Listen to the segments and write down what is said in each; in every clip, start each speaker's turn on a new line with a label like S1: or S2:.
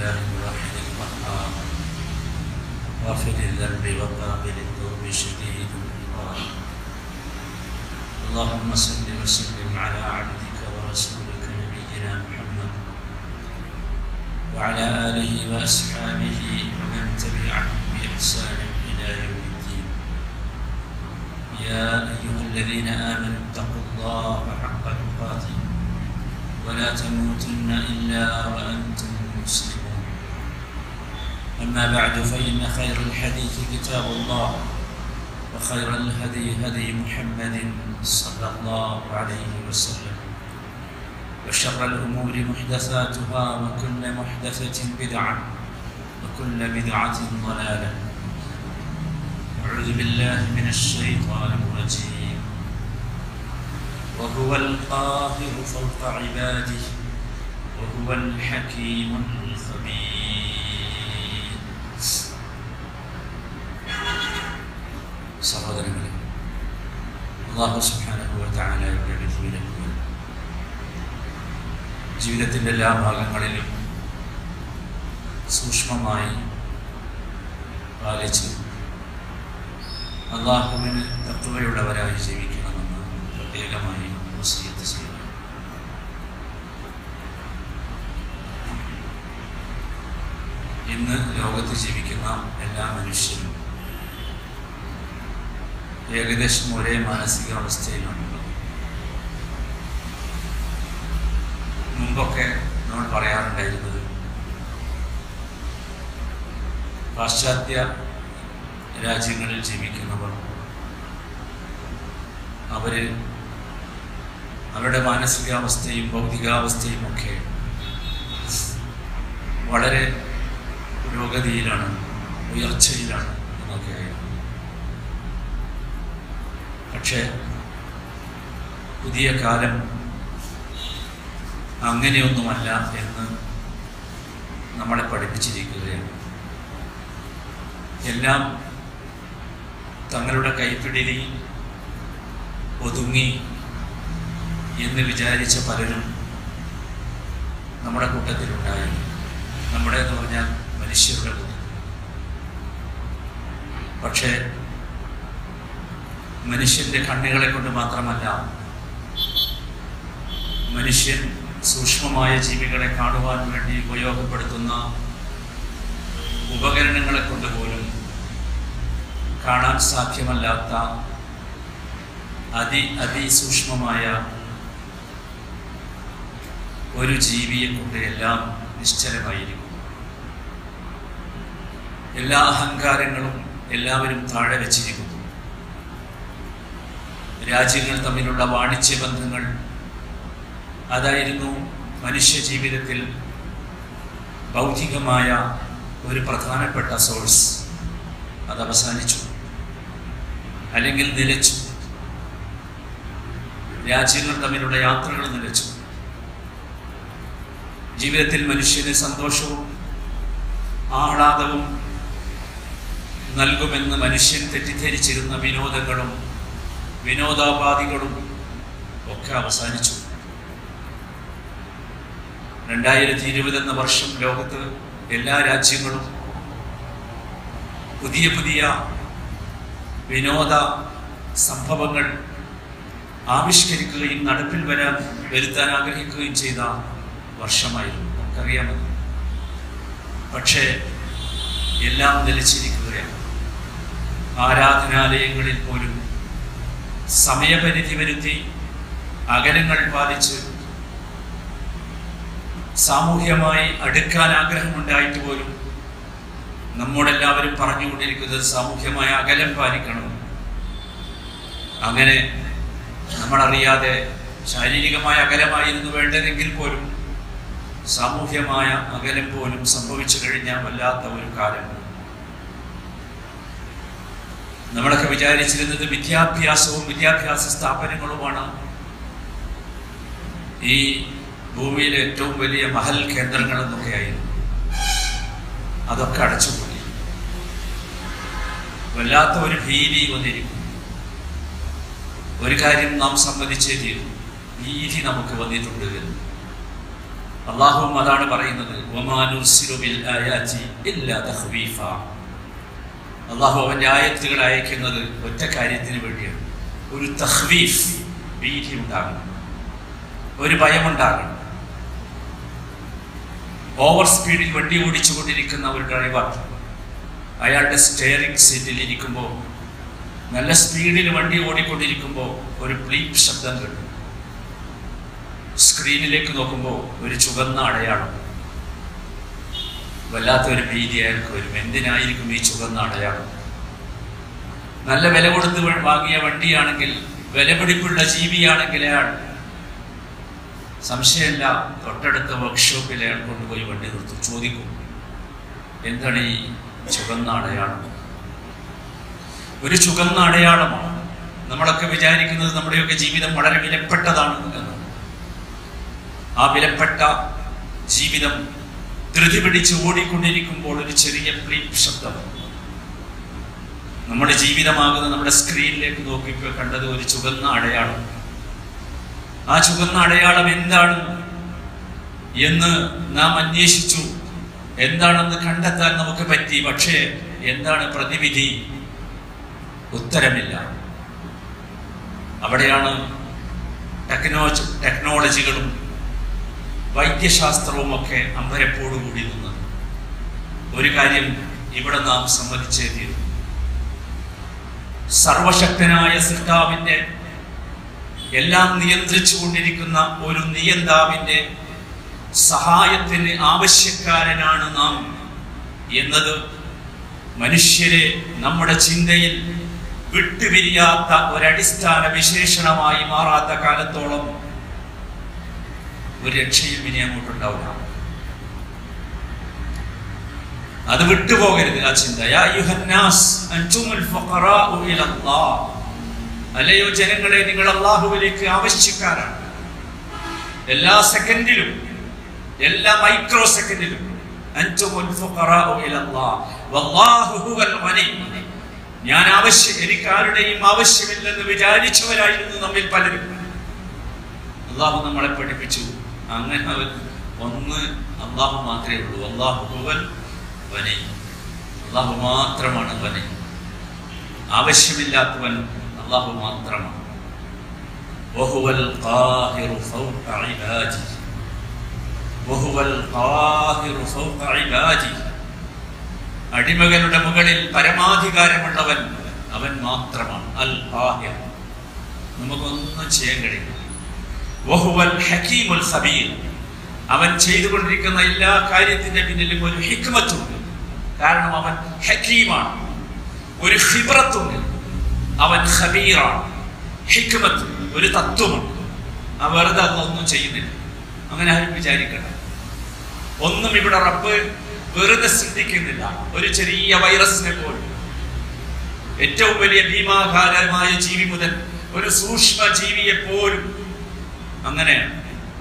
S1: لله الواحد القهار غافل الذنب وقابل التوب شديد العقاب اللهم صل وسلم على عبدك ورسولك نبينا محمد وعلى آله وأصحابه ومن تبعهم بإحسان إلى يوم الدين يا أيها الذين آمنوا اتقوا الله حق تقاته ولا تموتن إلا وأنتم مسلمون أما بعد فإن خير الحديث كتاب الله وخير الهدي هدي محمد صلى الله عليه وسلم وشر الأمور محدثاتها وكل محدثة بدعة وكل بدعة ضلالة أعوذ بالله من الشيطان الرجيم وهو القاهر فوق عباده وهو الحكيم الخبير സഹോദരങ്ങളെ അള്ളാഹു സുബ്ഹാനഹുവതആലയുടെ വിധിവിലക്കുകൾ ജീവിതത്തിൻ്റെ എല്ലാ ഭാഗങ്ങളിലും സൂക്ഷ്മമായി പാലിച്ച് അള്ളാഹുവിന് തത്വയുള്ളവരായി ജീവിക്കണമെന്ന് പ്രത്യേകമായി വസീയത്ത് ചെയ്യുന്നു ഇന്ന് ലോകത്ത് ജീവിക്കുന്ന എല്ലാ മനുഷ്യരും ഏകദേശം ഒരേ മാനസികാവസ്ഥയിലാണുള്ളത് മുമ്പൊക്കെ നമ്മൾ പറയാറുണ്ടായിരുന്നത് പാശ്ചാത്യ രാജ്യങ്ങളിൽ ജീവിക്കുന്നവർ അവർ അവരുടെ മാനസികാവസ്ഥയും ഭൗതികാവസ്ഥയും ഒക്കെ വളരെ പുരോഗതിയിലാണ് ഉയർച്ചയിലാണ് എന്നൊക്കെയായിരുന്നു പക്ഷേ പുതിയ കാലം അങ്ങനെയൊന്നുമല്ല എന്ന് നമ്മളെ പഠിപ്പിച്ചിരിക്കുകയാണ് എല്ലാം തങ്ങളുടെ കൈപ്പിടിയിൽ ഒതുങ്ങി എന്ന് വിചാരിച്ച പലരും നമ്മുടെ കൂട്ടത്തിലുണ്ടായിരുന്നു നമ്മുടെ എന്ന് പറഞ്ഞാൽ മനുഷ്യരുടെ കൂട്ടത്തിൽ പക്ഷേ മനുഷ്യന്റെ കണ്ണുകളെ കൊണ്ട് മാത്രമല്ല മനുഷ്യൻ സൂക്ഷ്മമായ ജീവികളെ കാണുവാൻ വേണ്ടി ഉപയോഗപ്പെടുത്തുന്ന ഉപകരണങ്ങളെ കൊണ്ട് പോലും കാണാൻ സാധ്യമല്ലാത്ത അതി അതിസൂക്ഷ്മമായ ഒരു ജീവിയെ കൊണ്ട് എല്ലാം നിശ്ചലമായിരിക്കും എല്ലാ അഹങ്കാരങ്ങളും എല്ലാവരും താഴെ വെച്ചിരിക്കുന്നു രാജ്യങ്ങൾ തമ്മിലുള്ള വാണിജ്യ ബന്ധങ്ങൾ അതായിരുന്നു മനുഷ്യ ജീവിതത്തിൽ ബൗദ്ധികമായ ഒരു പ്രധാനപ്പെട്ട സോഴ്സ് അത് അവസാനിച്ചു അല്ലെങ്കിൽ നിലച്ചു രാജ്യങ്ങൾ തമ്മിലുള്ള യാത്രകൾ നിലച്ചു ജീവിതത്തിൽ മനുഷ്യന് സന്തോഷവും ആഹ്ലാദവും നൽകുമെന്ന് മനുഷ്യൻ തെറ്റിദ്ധരിച്ചിരുന്ന വിനോദങ്ങളും വിനോദോപാധികളും ഒക്കെ അവസാനിച്ചു രണ്ടായിരത്തി ഇരുപത് എന്ന വർഷം ലോകത്ത് എല്ലാ രാജ്യങ്ങളും പുതിയ പുതിയ വിനോദ സംഭവങ്ങൾ ആവിഷ്കരിക്കുകയും നടപ്പിൽ വരാൻ വരുത്താൻ ആഗ്രഹിക്കുകയും ചെയ്ത വർഷമായിരുന്നു നമുക്കറിയാമത് പക്ഷേ എല്ലാം നിലച്ചിരിക്കുകയാണ് ആരാധനാലയങ്ങളിൽ പോലും സമയപരിധി വരുത്തി അകലങ്ങൾ പാലിച്ച് സാമൂഹ്യമായി അടുക്കാൻ ആഗ്രഹമുണ്ടായിട്ട് പോലും നമ്മോടെല്ലാവരും പറഞ്ഞുകൊണ്ടിരിക്കുന്നത് സാമൂഹ്യമായ അകലം പാലിക്കണം അങ്ങനെ നമ്മളറിയാതെ ശാരീരികമായ അകലമായിരുന്നു വേണ്ടതെങ്കിൽ പോലും സാമൂഹ്യമായ അകലം പോലും സംഭവിച്ചു കഴിഞ്ഞാൽ വല്ലാത്ത ഒരു കാലം നമ്മളൊക്കെ വിചാരിച്ചിരുന്നത് വിദ്യാഭ്യാസവും വിദ്യാഭ്യാസ സ്ഥാപനങ്ങളുമാണ് ഈ ഭൂമിയിലെ ഏറ്റവും വലിയ മഹൽ കേന്ദ്രങ്ങൾ എന്നൊക്കെയായിരുന്നു അതൊക്കെ അടച്ചുപോയി വല്ലാത്ത ഒരു ഭീതി വന്നിരിക്കും ഒരു കാര്യം നാം സമ്മതിച്ചേ തീരും ഭീതി നമുക്ക് വന്നിട്ടുണ്ട് എന്ന് അള്ളാഹുവും അതാണ് പറയുന്നത് ഒമാനുർസിലു ബിൽ ആയാതി ഇല്ലാ തഖ്വീഫ അള്ളാഹു അവൻ്റെ ആയത്തുകൾ അയക്കുന്നത് ഒറ്റ കാര്യത്തിന് വേണ്ടിയാണ് ഒരു തഹ്വീഫ് ഭീതി ഉണ്ടാകണം ഒരു ഭയമുണ്ടാകണം ഓവർ സ്പീഡിൽ വണ്ടി ഓടിച്ചുകൊണ്ടിരിക്കുന്ന ഒരു ഡ്രൈവർ അയാളുടെ സ്റ്റെയറിംഗ് സീറ്റിൽ ഇരിക്കുമ്പോൾ നല്ല സ്പീഡിൽ വണ്ടി ഓടിക്കൊണ്ടിരിക്കുമ്പോൾ ഒരു ബ്ലീപ്പ് ശബ്ദം കേട്ടു സ്ക്രീനിലേക്ക് നോക്കുമ്പോൾ ഒരു ചുവന്ന അടയാളം വല്ലാത്തൊരു ഭീതി അയാൾക്ക് വരും എന്തിനായിരിക്കും ഈ ചുവന്ന അടയാളം നല്ല വില കൊടുത്ത് വ- വാങ്ങിയ വണ്ടിയാണെങ്കിൽ വിലപിടിപ്പുള്ള ജീവിയാണെങ്കിൽ അയാൾ സംശയമില്ല തൊട്ടടുത്ത വർക്ക്ഷോപ്പിൽ അയാൾ കൊണ്ടുപോയി വണ്ടി നിർത്തും ചോദിക്കും എന്താണ് ഈ ചുവന്ന അടയാളം ഒരു ചുവന്ന അടയാളമാണ് നമ്മളൊക്കെ വിചാരിക്കുന്നത് നമ്മുടെയൊക്കെ ജീവിതം വളരെ വിലപ്പെട്ടതാണ് എന്ന് ആ വിലപ്പെട്ട ജീവിതം ധൃതി പിടിച്ച് ഓടിക്കൊണ്ടിരിക്കുമ്പോൾ ഒരു ചെറിയ പ്ലീപ്പ് ശബ്ദം നമ്മുടെ ജീവിതമാകുന്ന നമ്മുടെ സ്ക്രീനിലേക്ക് നോക്കിയപ്പോൾ കണ്ടത് ഒരു ചുവന്ന അടയാളം ആ ചുവന്ന അടയാളം എന്താണ് എന്ന് നാം അന്വേഷിച്ചു എന്താണെന്ന് കണ്ടെത്താൻ നമുക്ക് പറ്റി പക്ഷേ എന്താണ് പ്രതിവിധി ഉത്തരമില്ല അവിടെയാണ് ടെക്നോ ടെക്നോളജികളും വൈദ്യശാസ്ത്രവും ഒക്കെ അമ്പരപ്പോടുകൂടി നിന്നത് ഒരു കാര്യം ഇവിടെ നാം സമ്മതിച്ചേ തീരും സർവശക്തനായ സൃഷ്ടാവിന്റെ എല്ലാം നിയന്ത്രിച്ചു കൊണ്ടിരിക്കുന്ന ഒരു നിയന്താവിന്റെ സഹായത്തിന് ആവശ്യക്കാരനാണ് നാം എന്നത് മനുഷ്യരെ നമ്മുടെ ചിന്തയിൽ വിട്ടുപിരിയാത്ത ഒരടിസ്ഥാന വിശേഷണമായി മാറാത്ത കാലത്തോളം ഒരു രക്ഷയും ഇനി അങ്ങോട്ടുണ്ടാവില്ല അത് വിട്ടുപോകരുത് ആ ചിന്ത യാ അയ്യുഹന്നാസ് അൻതുമുൽ ഫഖറാഉ ഇലല്ലാഹ് അല്ലയോ ജനങ്ങളെ നിങ്ങൾ അള്ളാഹുവിലേക്ക് ആവശ്യക്കാരാണ് എല്ലാ സെക്കൻഡിലും എല്ലാ മൈക്രോ സെക്കൻഡിലും അൻതുമുൽ ഫഖറാഉ ഇലല്ലാഹ് വല്ലാഹു ഹുവൽ ഗനി ഞാൻ ആവശ്യം എനിക്ക് ആരുടെയും ആവശ്യമില്ലെന്ന് വിചാരിച്ചവരായിരുന്നു നമ്മിൽ പലരും അള്ളാഹു നമ്മളെ പഠിപ്പിച്ചു അങ്ങനെ അവൻ ഒന്ന് അള്ളാഹു മാത്രമേ ഉള്ളൂ അള്ളാഹു ഹുവൽ വനി അള്ളാഹു മാത്രമാണ് വനി ആവശ്യമില്ലാത്തവൻ അള്ളാഹു മാത്രമാണ് وهو القاهر فوق عباده وهو القاهر فوق عباده അടിമകളുടെ മുകളിൽ പരമാധികാരമുള്ളവൻ അവൻ മാത്രമാണ് അൽ ഖാഹിർ നമുക്കൊന്നും ചെയ്യാൻ കഴിയില്ല വഹുവൽ ഹക്കീമുൽ ഖബീർ അവൻ ചെയ്തുകൊണ്ടിരിക്കുന്ന എല്ലാ കാര്യത്തിന്റെ പിന്നിലും ഒരു ഹിക്മത്തുണ്ട് കാരണം അവൻ ഹക്കീമാണ് ഒരു ഹിബ്രത്തുണ്ട് അവൻ ഖബീറാണ് ഹിക്മത്ത് ഒരു തത്വമുണ്ട് ആ വെറുതെ അതൊന്നും ചെയ്യുന്നില്ല അങ്ങനെ ആരും വിചാരിക്കണം ഒന്നും ഇവിടെ റബ്ബ് വെറുതെ സൃഷ്ടിക്കുന്നില്ല ഒരു ചെറിയ വൈറസിനെ പോലും ഏറ്റവും വലിയ ഭീമാകാരമായ ജീവി മുതൽ ഒരു സൂക്ഷ്മ ജീവിയെ പോലും അങ്ങനെയാണ്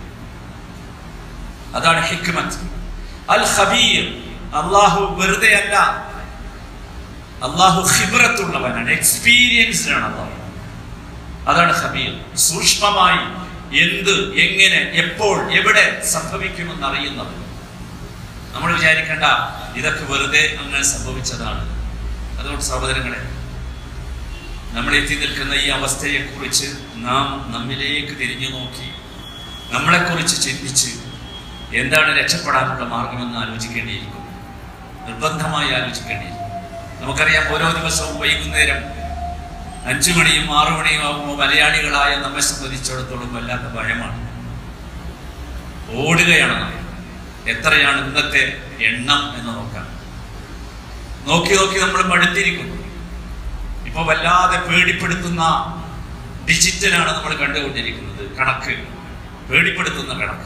S1: അതാണ് ഹിക്മത്ത് അൽ ഖബീർ അള്ളാഹു വെറുതെ അല്ല അള്ളാഹു ഖിബ്രത്തുള്ളവനാണ് എക്സ്പീരിയൻസ്ഡ് ആണ് അള്ളാഹു അതാണ് ഖബീർ സൂക്ഷ്മമായി എന്ത് എങ്ങനെ എപ്പോൾ എവിടെ സംഭവിക്കുമെന്ന് അറിയുന്നത് നമ്മൾ വിചാരിക്കേണ്ട ഇതൊക്കെ വെറുതെ അങ്ങനെ സംഭവിച്ചതാണ് അതുകൊണ്ട് സഹോദരങ്ങളെ നമ്മൾ എത്തി നിൽക്കുന്ന ഈ അവസ്ഥയെക്കുറിച്ച് നാം നമ്മിലേക്ക് തിരിഞ്ഞു നോക്കി നമ്മളെക്കുറിച്ച് ചിന്തിച്ച് എന്താണ് രക്ഷപ്പെടാനുള്ള മാർഗമെന്ന് ആലോചിക്കേണ്ടിയിരിക്കും നിർബന്ധമായി ആലോചിക്കേണ്ടിയിരിക്കും നമുക്കറിയാം ഓരോ ദിവസവും വൈകുന്നേരം അഞ്ചു മണിയും ആറു മണിയും ആകുമ്പോൾ മലയാളികളായ നമ്മെ സംബന്ധിച്ചിടത്തോളം വല്ലാത്ത ഭയമാണ് ഓടുകയാണ് നാം എത്രയാണ് ഇന്നത്തെ എണ്ണം എന്ന് നോക്കാം നോക്കി നോക്കി നമ്മൾ മടുത്തിരിക്കുന്നു ഇപ്പൊ വല്ലാതെ പേടിപ്പെടുത്തുന്ന ഡിജിറ്റലാണ് നമ്മൾ കണ്ടുകൊണ്ടിരിക്കുന്നത് കണക്ക് പേടിപ്പെടുത്തുന്ന കണക്ക്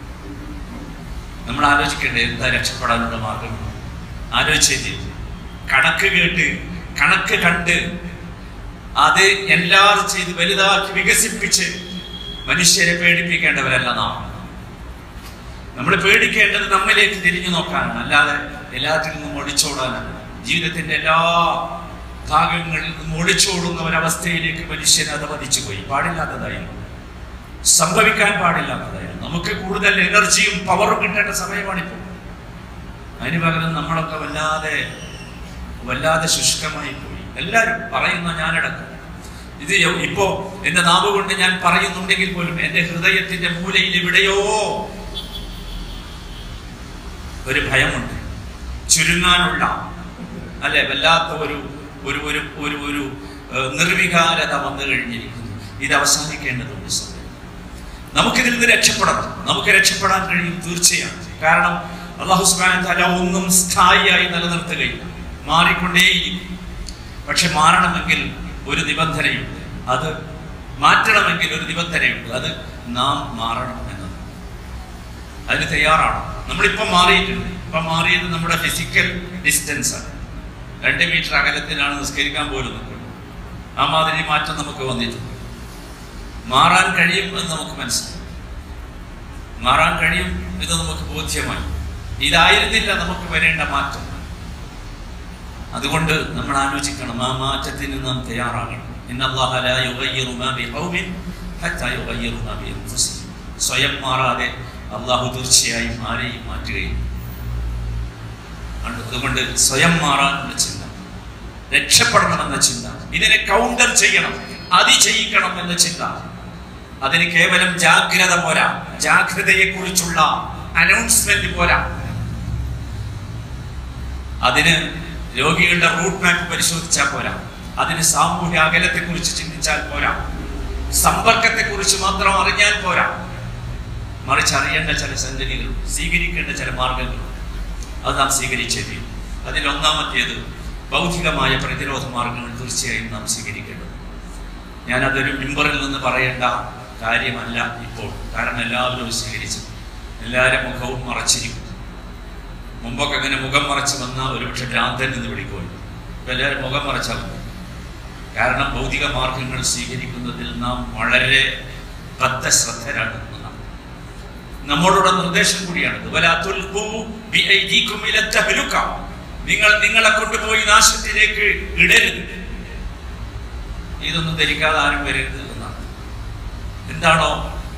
S1: നമ്മൾ ആലോചിക്കേണ്ടത് എന്താ രക്ഷപ്പെടാനുള്ള മാർഗം ആലോചിച്ചേ കണക്ക് കേട്ട് കണക്ക് കണ്ട് അത് എല്ലാവരും ചെയ്ത് വലുതാക്കി വികസിപ്പിച്ച് മനുഷ്യരെ പേടിപ്പിക്കേണ്ടവരല്ല നാം നമ്മൾ പേടിക്കേണ്ടത് നമ്മിലേക്ക് തിരിഞ്ഞു നോക്കാനാണ് അല്ലാതെ എല്ലാത്തിൽ നിന്നും ഒളിച്ചോടാനാണ് ജീവിതത്തിന്റെ എല്ലാ ഭാഗങ്ങളിൽ നിന്നും ഒളിച്ചോടുന്ന ഒരവസ്ഥയിലേക്ക് മനുഷ്യൻ അത് പതിച്ചു പോയി പാടില്ലാത്തതായിരുന്നു സംഭവിക്കാൻ പാടില്ലാത്തതായിരുന്നു നമുക്ക് കൂടുതൽ എനർജിയും പവറും കിട്ടേണ്ട സമയമാണിപ്പോൾ അതിന് പകരം നമ്മളൊക്കെ വല്ലാതെ വല്ലാതെ ശുഷ്കമായി പോയി എല്ലാവരും പറയുന്ന ഞാനടക്കം ഇത് യോ- ഇപ്പോ എന്റെ നാവ് കൊണ്ട് ഞാൻ പറയുന്നുണ്ടെങ്കിൽ പോലും എന്റെ ഹൃദയത്തിന്റെ മൂലയിൽ എവിടെയോ ഒരു ഭയമുണ്ട് ചുരുങ്ങാനുള്ള അല്ലെ വല്ലാത്ത ഒരു ഒരു ഒരു ഒരു ഒരു ഏഹ്, നിർവികാരത വന്നു കഴിഞ്ഞിരിക്കുന്നു ഇത് അവസാനിക്കേണ്ടതുണ്ട് സമയം നമുക്കിതിൽ നിന്ന് രക്ഷപ്പെടണം നമുക്ക് രക്ഷപ്പെടാൻ കഴിയും തീർച്ചയാണ് കാരണം അള്ളാഹു സുബ്ഹാനഹു വ തആല ഒന്നും സ്ഥായിയായി നിലനിർത്തുകയില്ല മാറിക്കൊണ്ടേയിരിക്കും പക്ഷെ മാറണമെങ്കിൽ ഒരു നിബന്ധനയുണ്ട് അത് മാറ്റണമെങ്കിൽ ഒരു നിബന്ധനയുണ്ട് അത് നാം മാറണം എന്നത് അതിന് തയ്യാറാണ് നമ്മളിപ്പം മാറിയിട്ടുണ്ട് ഇപ്പം മാറിയത് നമ്മുടെ ഫിസിക്കൽ ഡിസ്റ്റൻസ് ആണ് രണ്ട് മീറ്റർ അകലത്തിലാണ് നിസ്കരിക്കാൻ പോലും നിൽക്കുന്നത് ആ മാതിരി മാറ്റം നമുക്ക് വന്നിട്ടുണ്ട് മാറാൻ കഴിയും എന്ന് നമുക്ക് മനസ്സിലായി മാറാൻ കഴിയും എന്ന് നമുക്ക് ബോധ്യമായി ഇതായിരുന്നില്ല നമുക്ക് വരേണ്ട മാറ്റം അതുകൊണ്ട് നമ്മൾ ആലോചിക്കണം ആ മാറ്റത്തിന് നാം തയ്യാറാകണം ഇന്നല്ലാഹ ലാ യുഗയ്യിറു മാ ബിഖൗമിൻ ഹത്താ യുഗയ്യിറു മാ ബിഅൻഫുസിഹിം. സ്വയം മാറാതെ അള്ളാഹു തീർച്ചയായും ആരെയും മാറ്റുകയില്ല അതുകൊണ്ട് സ്വയം മാറാനുള്ള ചിന്ത രക്ഷപ്പെടണമെന്ന ചിന്ത ഇതിനെ കൗണ്ടർ ചെയ്യണം അതിജയിക്കണം എന്ന ചിന്ത അതിന് കേവലം ജാഗ്രത പോരാ ജാഗ്രതയെ കുറിച്ചുള്ള അനൗൺസ്മെന്റ് പോരാ അതിന് രോഗികളുടെ റൂട്ട് മാപ്പ് പരിശോധിച്ചാൽ പോരാ അതിന് സാമൂഹ്യ അകലത്തെ കുറിച്ച് ചിന്തിച്ചാൽ പോരാ സമ്പർക്കത്തെ കുറിച്ച് മാത്രം അറിഞ്ഞാൽ പോരാ മറിച്ച് അറിയേണ്ട ചില സംഗതികൾ സ്വീകരിക്കേണ്ട ചില മാർഗങ്ങൾ അത് നാം സ്വീകരിച്ചേ തീരും അതിൽ ഒന്നാമത്തേത് ഭൗതികമായ പ്രതിരോധ മാർഗങ്ങൾ തീർച്ചയായും നാം സ്വീകരിക്കേണ്ടത് ഞാനതൊരു മിമ്പറിൽ നിന്ന് പറയേണ്ട കാര്യമല്ല ഇപ്പോൾ കാരണം എല്ലാവരും അത് സ്വീകരിച്ചു എല്ലാവരും മുഖവും മറച്ചിരിക്കും മുമ്പൊക്കെ അങ്ങനെ മുഖം മറച്ച് വന്ന ഒരുപക്ഷെ ഭ്രാന്തൻ എന്ന് വിളിക്കുമല്ലോ ഇപ്പൊ എല്ലാവരും മുഖം മറച്ചാൽ മതി കാരണം ഭൗതിക മാർഗങ്ങൾ സ്വീകരിക്കുന്നതിൽ നാം വളരെ ബദ്ധശ്രദ്ധരാണ് എന്നതാണ് നമ്മളുടെ നിർദ്ദേശം കൂടിയാണ് വലാ തുൽഖൂ ബിഐദീകും ഇല തഹ്ലുക. നിങ്ങൾ നിങ്ങളെ കൊണ്ടുപോയി നാശത്തിലേക്ക് ഇടരുത് ഇതൊന്നും ധരിക്കാതെ ആരും വരരുത് എന്നാണ് എന്താണോ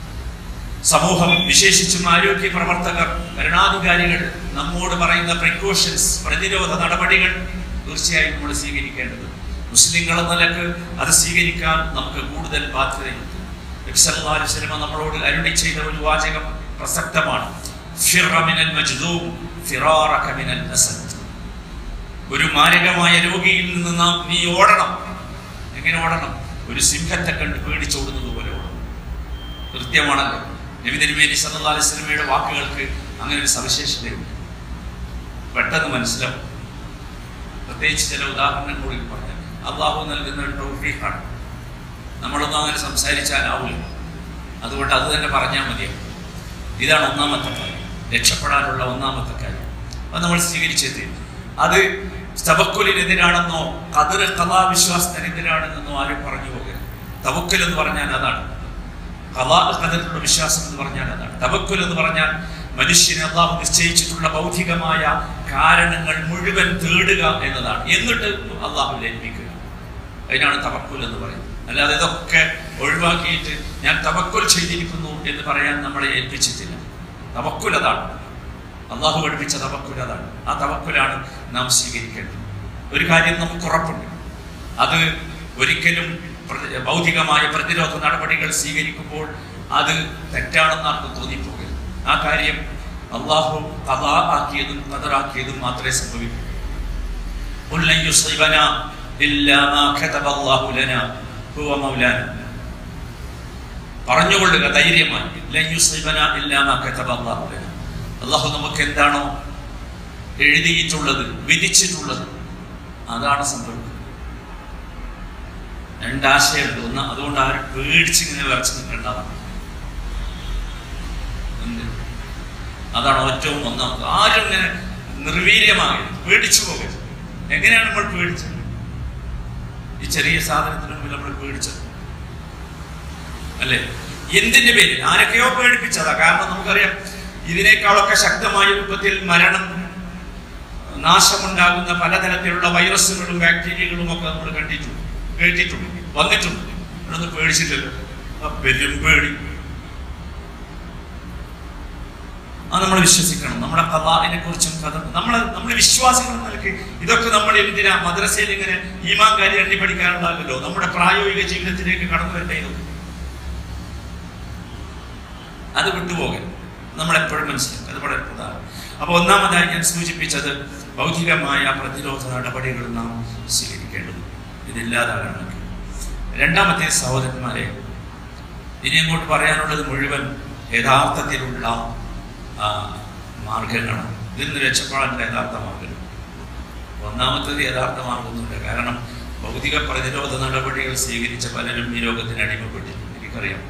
S1: സമൂഹം വിശേഷിച്ചും ആരോഗ്യ പ്രവർത്തകർ ഭരണാധികാരികൾ നമ്മോട് പറയുന്ന പ്രിക്കോഷൻസ് പ്രതിരോധ നടപടികൾ തീർച്ചയായും നമ്മൾ സ്വീകരിക്കേണ്ടത് മുസ്ലിങ്ങൾ എന്ന നിലക്ക് അത് സ്വീകരിക്കാൻ നമുക്ക് കൂടുതൽ ബാധ്യതയുണ്ട് നബി സല്ലല്ലാഹു അലൈഹി വസല്ലമ നമ്മളോട് അരുളി ചെയ്ത ഒരു വാചകം പ്രസക്തമാണ് ഫിറ മിനൽ മജ്ദൂം ഫിറാറക മിനൽ അസദ് ഒരു മാരകമായ രോഗിയിൽ നിന്ന് നാം നീ ഓടണം എങ്ങനെ ഓടണം ഒരു സിംഹത്തെ കണ്ട് പേടിച്ചോടുന്നത് പോലെ ഓടണം കൃത്യമാണല്ലോ നബി തിരുമേനി സല്ലല്ലാഹു അലൈഹി വസല്ലമയുടെ വാക്കുകൾക്ക് അങ്ങനെ ഒരു സവിശേഷതയുണ്ട് പെട്ടെന്ന് മനസ്സിലാവും പ്രത്യേകിച്ച് ചില ഉദാഹരണങ്ങൾ കൂടി പറഞ്ഞു അള്ളാഹു നൽകുന്ന ഒരു ടോഫീഖാണ് നമ്മളൊന്നും അങ്ങനെ സംസാരിച്ചാലാവില്ല അതുകൊണ്ട് അത് തന്നെ പറഞ്ഞാൽ മതിയാവും ഇതാണ് ഒന്നാമത്തെ കാര്യം രക്ഷപ്പെടാനുള്ള ഒന്നാമത്തെ കാര്യം അത് നമ്മൾ സ്വീകരിച്ചേ തീരും അത് തവക്കുലിനെതിരാണെന്നോ കതിർ കഥാവിശ്വാസത്തിനെതിരാണെന്നോ ആരും പറഞ്ഞു പോകരുത് തവക്കുൽ എന്ന് പറഞ്ഞാൽ അതാണ് കലാ കതിലുള്ള വിശ്വാസം എന്ന് പറഞ്ഞാൽ അതാണ് തവക്കുൽ എന്ന് പറഞ്ഞാൽ മനുഷ്യന് അള്ളാഹു നിശ്ചയിച്ചിട്ടുള്ള ഭൗതികമായ കാരണങ്ങൾ മുഴുവൻ തേടുക എന്നതാണ് എന്നിട്ട് അള്ളാഹു ഏൽപ്പിക്കുക അതിനാണ് തവക്കുൽ എന്ന് പറയുന്നത് അല്ലാതെ ഇതൊക്കെ ഒഴിവാക്കിയിട്ട് ഞാൻ തവക്കുൽ ചെയ്തിരിക്കുന്നു എന്ന് പറയാൻ നമ്മളെ ഏൽപ്പിച്ചിട്ടില്ല തവക്കുൽ അതാണ് അള്ളാഹു പഠിപ്പിച്ച തവക്കുൽ അതാണ് ആ തവക്കുലാണ് നാം സ്വീകരിക്കേണ്ടത് ഒരു കാര്യം നമുക്ക് ഉറപ്പുണ്ട് അത് ഒരിക്കലും പ്ര- ഭൗതികമായ പ്രതിരോധ നടപടികൾ സ്വീകരിക്കുമ്പോൾ അത് തെറ്റാണെന്ന് ആർക്കും തോന്നിപ്പോകരുത് ആ കാര്യം അള്ളാഹു കഥാ ആക്കിയതും കതറാക്കിയതും മാത്രമേ സംഭവിക്കൂ قل لن يصيبنا إلا ما كتب الله لنا هو مولانا പറഞ്ഞുകൊള്ളുക ധൈര്യമായി ലൻ യുസീബന ഇല്ലാ മാ കതബ അല്ലാഹു ലനാ അള്ളാഹു നമുക്ക് എന്താണോ എഴുതിയിട്ടുള്ളത് വിധിച്ചിട്ടുള്ളത് അതാണ് സംഭവിക്കുന്നത് രണ്ടാശയുണ്ട് ഒന്ന് അതുകൊണ്ട് ആരും പേടിച്ചിങ്ങനെ വിറച്ച് നിൽക്കേണ്ടതാണ് എന്ത്? അതാണ് ഏറ്റവും ഒന്നാമത് ആരും ഇങ്ങനെ നിർവീര്യമാകരുത് പേടിച്ചു പോകരുത് എങ്ങനെയാണ് നമ്മൾ പേടിച്ചത് ഈ ചെറിയ സാധനത്തിന് മുമ്പിൽ നമ്മൾ പേടിച്ചത് അല്ലേ എന്തിന്റെ പേരിൽ ആരൊക്കെയോ പേടിപ്പിച്ചതാ കാരണം നമുക്കറിയാം ഇതിനേക്കാളൊക്കെ ശക്തമായ രൂപത്തിൽ മരണം നാശമുണ്ടാകുന്ന പലതരത്തിലുള്ള വൈറസുകളും ബാക്ടീരിയകളും ഒക്കെ നമ്മൾ കണ്ടിട്ടുണ്ട് കേട്ടിട്ടുണ്ട് വന്നിട്ടുണ്ട് നമ്മളൊന്നും പേടിച്ചില്ലല്ലോ ആ പെരും പേടി അത് നമ്മൾ വിശ്വസിക്കണം നമ്മുടെ കഥാവിനെ കുറിച്ചും കഥ നമ്മൾ നമ്മൾ വിശ്വാസികൾ എന്ന നിലയ്ക്ക് ഇതൊക്കെ നമ്മൾ എന്തിനാ മദ്രസയിൽ ഇങ്ങനെ ഈമാൻ കാര്യം എണ്ണി പഠിക്കാനുള്ളതല്ലോ നമ്മുടെ പ്രായോഗിക ജീവിതത്തിലേക്ക് കടന്നു വരേണ്ട ഇതൊക്കെ അത് വിട്ടുപോകൽ നമ്മൾ എപ്പോഴും മനസ്സിലാക്കുക അത് വളരെ പ്രധാനം അപ്പൊ ഒന്നാമതായി ഞാൻ സൂചിപ്പിച്ചത് ഭൗതികമായ പ്രതിരോധ നടപടികൾ നാം സ്വീകരിക്കേണ്ടത് ഇതില്ലാതാകണമെങ്കിൽ രണ്ടാമത്തെ സഹോദരന്മാരെ ഇനി അങ്ങോട്ട് പറയാനുള്ളത് മുഴുവൻ യഥാർത്ഥത്തിലുള്ള ആ, മാർഗങ്ങളാണ് ഇതിൽ നിന്ന് രക്ഷപ്പെടാനുള്ള യഥാർത്ഥ മാർഗം ഒന്നാമത്തത് യഥാർത്ഥ മാർഗമൊന്നുമില്ല കാരണം ഭൗതിക പ്രതിരോധ നടപടികൾ സ്വീകരിച്ച പലരും ഈ രോഗത്തിന് അടിമപ്പെട്ടിട്ടുണ്ട് എനിക്കറിയാം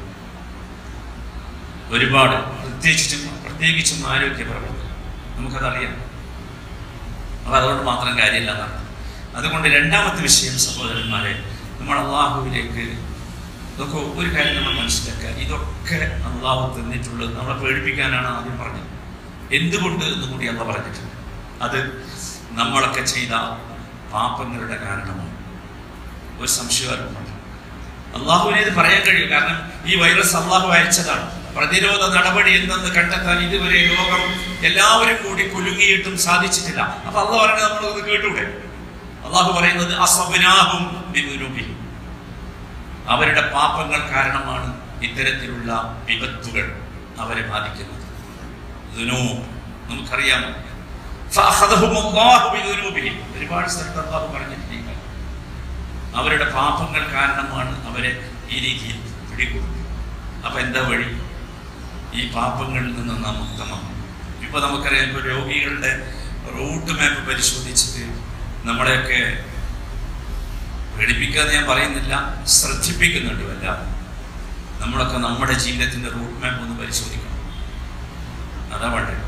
S1: ഒരുപാട് പ്രത്യേകിച്ചും പ്രത്യേകിച്ചും ആരോഗ്യ പ്രവർത്തകർ നമുക്കതറിയാം അപ്പൊ അതുകൊണ്ട് മാത്രം കാര്യമില്ല എന്നാണ് അതുകൊണ്ട് രണ്ടാമത്തെ വിഷയം സഹോദരന്മാരെ നമ്മൾ അള്ളാഹുവിലേക്ക് ഇതൊക്കെ ഒരു കാര്യം നമ്മൾ മനസ്സിലാക്കുക ഇതൊക്കെ അള്ളാഹു തന്നിട്ടുള്ളത് നമ്മളെ പേടിപ്പിക്കാനാണ് ആദ്യം പറഞ്ഞത് എന്തുകൊണ്ട് എന്ന് കൂടി അള്ള പറഞ്ഞിട്ടുണ്ട് അത് നമ്മളൊക്കെ ചെയ്ത പാപങ്ങളുടെ കാരണമാണ് ഒരു സംശയവുമുണ്ട് അള്ളാഹുവിനെ ഇത് പറയാൻ കഴിയും കാരണം ഈ വൈറസ് അള്ളാഹു അയച്ചതാണ് പ്രതിരോധ നടപടി എന്തെന്ന് കണ്ടെത്താൻ ഇതുവരെ ലോകം എല്ലാവരും കൂടി കുലുങ്ങിയിട്ടും സാധിച്ചിട്ടില്ല അപ്പൊ അള്ളാഹ് പറയുന്നത് നമ്മളത് കേട്ടൂടെ അള്ളാഹു പറയുന്നത് അസബനാഹും ബിദുനൂബിഹിം. അവരുടെ പാപങ്ങൾ കാരണമാണ് ഇത്തരത്തിലുള്ള വിപത്തുകൾ അവരെ ബാധിക്കുന്നത് ദുനൂബ് നമുക്കറിയാമോ ഫഅഖദഹും അല്ലാഹു ബിദുനൂബിഹിം. ഒരുപാട് സ്ഥലത്ത് അള്ളാഹു പറഞ്ഞിട്ടുണ്ട് ഈ കാര്യം. അവരുടെ പാപങ്ങൾ കാരണമാണ് അവരെ ഈ രീതിയിൽ പിടികൂടുന്നത് അപ്പൊ എന്താ വഴി ഈ പാപങ്ങളിൽ നിന്ന് നാം മുക്തമാകും ഇപ്പൊ നമുക്കറിയാം ഇപ്പൊ രോഗികളുടെ റൂട്ട് മാപ്പ് പരിശോധിച്ചിട്ട് നമ്മളെയൊക്കെ പേടിപ്പിക്കാതെ ഞാൻ പറയുന്നില്ല ശ്രദ്ധിപ്പിക്കുന്നുണ്ട് വല്ലാതെ നമ്മളൊക്കെ നമ്മുടെ ജീവിതത്തിന്റെ റൂട്ട് മാപ്പ് ഒന്ന് പരിശോധിക്കണം അതാ വേണ്ടത്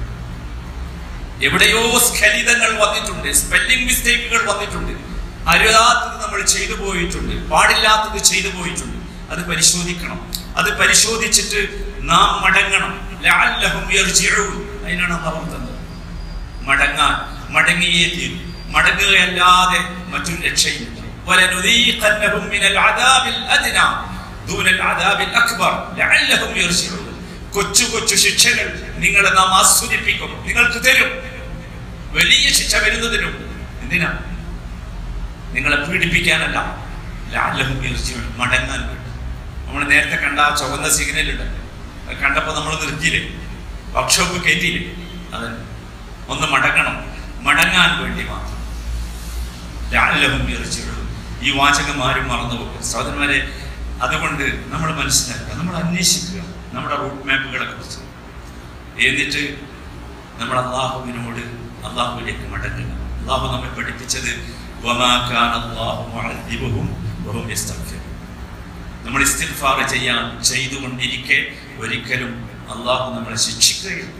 S1: എവിടെയോ സ്ഖലിതങ്ങൾ വന്നിട്ടുണ്ട് സ്പെല്ലിംഗ് മിസ്റ്റേക്കുകൾ വന്നിട്ടുണ്ട് അരുതാത്തത് നമ്മൾ ചെയ്തു പോയിട്ടുണ്ട് പാടില്ലാത്തത് ചെയ്തു പോയിട്ടുണ്ട് അത് പരിശോധിക്കണം അത് പരിശോധിച്ചിട്ട് നാം മടങ്ങണം ലഅല്ലഹും യർജിഊൻ അതിനാണ് അള്ളാഹു തന്നത് മടങ്ങാൻ മടങ്ങിയേ തീരും മടങ്ങുകയല്ലാതെ മറ്റൊരു രക്ഷയില്ല വലനുദീഖന്നഹും മിനൽ അദാബിൽ അദ്നാ ദൂനൽ അദാബിൽ അക്ബർ ലഅല്ലഹും യർജിഊൻ കൊച്ചു കൊച്ചു ശിക്ഷകൾ നിങ്ങളെ നാം ആസ്വദിപ്പിക്കും നിങ്ങൾക്ക് തരും വലിയ ശിക്ഷ വരുന്നതിനും എന്തിനാ നിങ്ങളെ പീഡിപ്പിക്കാനല്ല ലാലഹും യർജിഊൻ മടങ്ങാൻ വേണ്ടി നമ്മൾ നേരത്തെ കണ്ട ആ ചുവന്ന സിഗ്നൽ ഉണ്ട് അത് കണ്ടപ്പോൾ നമ്മൾ നിർത്തിയില്ലേ വർക്ക്ഷോപ്പ് കയറ്റിയില്ലേ അത് ഒന്ന് മടങ്ങണം മടങ്ങാൻ വേണ്ടി മാത്രം ലാലഹും യർജിഊൻ ഈ വാചകമാരും മറന്നുപോകും സഹോദരന്മാരെ അതുകൊണ്ട് നമ്മൾ മനസ്സിലാക്കുക നമ്മൾ അന്വേഷിക്കുക നമ്മുടെ റൂട്ട് മാപ്പുകളെ കുറിച്ച് എന്നിട്ട് നമ്മൾ അള്ളാഹുവിനോട് അള്ളാഹുവിലേക്ക് മടങ്ങുക അള്ളാഹു നമ്മെ പഠിപ്പിച്ചത് വമാ കാന അല്ലാഹു മുഅദ്ദിബുഹും വഹും യസ്തഗ്ഫിറൂൻ. നമ്മൾ ഇസ്തിഗ്ഫാർ ചെയ്യാൻ ചെയ്തുകൊണ്ടിരിക്കെ ഒരിക്കലും അള്ളാഹു നമ്മളെ ശിക്ഷിക്കുകയില്ല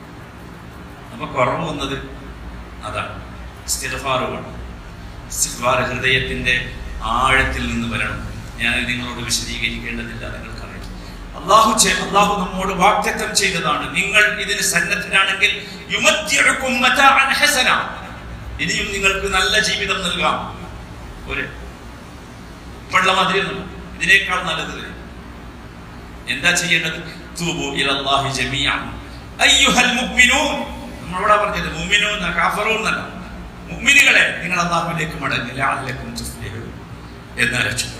S1: അപ്പൊ കുറവ് വന്നത് അതാണ് ഇസ്തിഗ്ഫാർ വേണം ഇസ്തിഗ്ഫാർ ഹൃദയത്തിന്റെ ആഴത്തിൽ നിന്ന് വരണം ഞാൻ നിങ്ങളോട് വിശദീകരിക്കേണ്ടതില്ല നിങ്ങൾക്കറിയാം അള്ളാഹു ചെ- അള്ളാഹു നമ്മോട് വാഗ്ദത്തം ചെയ്തതാണ് നിങ്ങൾ ഇതിന് സന്നദ്ധരാണെങ്കിൽ യുമദ്ദിഉക്കും മതാഅൻ ഹസന ഇനിയും നിങ്ങൾക്ക് നല്ല ജീവിതം നൽകാം ഒരു ഇപ്പോഴുള്ള മാതിരിയൊന്നും ഇതിനേക്കാൾ നല്ലത് തരും. എന്താ ചെയ്യേണ്ടത് തൂബു ഇലല്ലാഹി ജമീഅൻ അയ്യുഹൽ മുഅ്മിനൂൻ നമ്മളോടാ പറഞ്ഞത് മുഅ്മിനൂൻ എന്ന കാഫറൂൻ എന്നല്ല മുഅ്മിനുകളെ നിങ്ങൾ അല്ലാഹുവിലേക്ക് മടങ്ങി ലഅല്ലക്കും തുഫ്ലിഹൂൻ എന്നാ രക്ഷപ്പെടും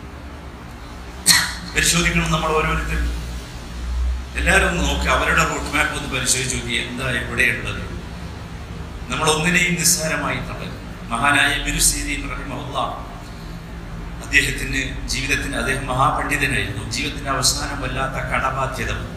S1: പരിശോധിക്കണം നമ്മൾ ഓരോരുത്തരും എല്ലാവരും ഒന്ന് നോക്കി അവരുടെ റൂട്ട് മാപ്പ് ഒന്ന് പരിശോധിച്ച് നോക്കി എന്താ എവിടെയുള്ളത് നമ്മൾ ഒന്നിനെയും നിസ്സാരമായി തള്ളരുത് മഹാനായ ബിരുസീരീൻ റഹിമഹുല്ലാ അദ്ദേഹത്തിന് ജീവിതത്തിന് അദ്ദേഹം മഹാപണ്ഡിതനായിരുന്നു ജീവിതത്തിന്റെ അവസാനം വല്ലാത്ത കടബാധ്യത വന്നു.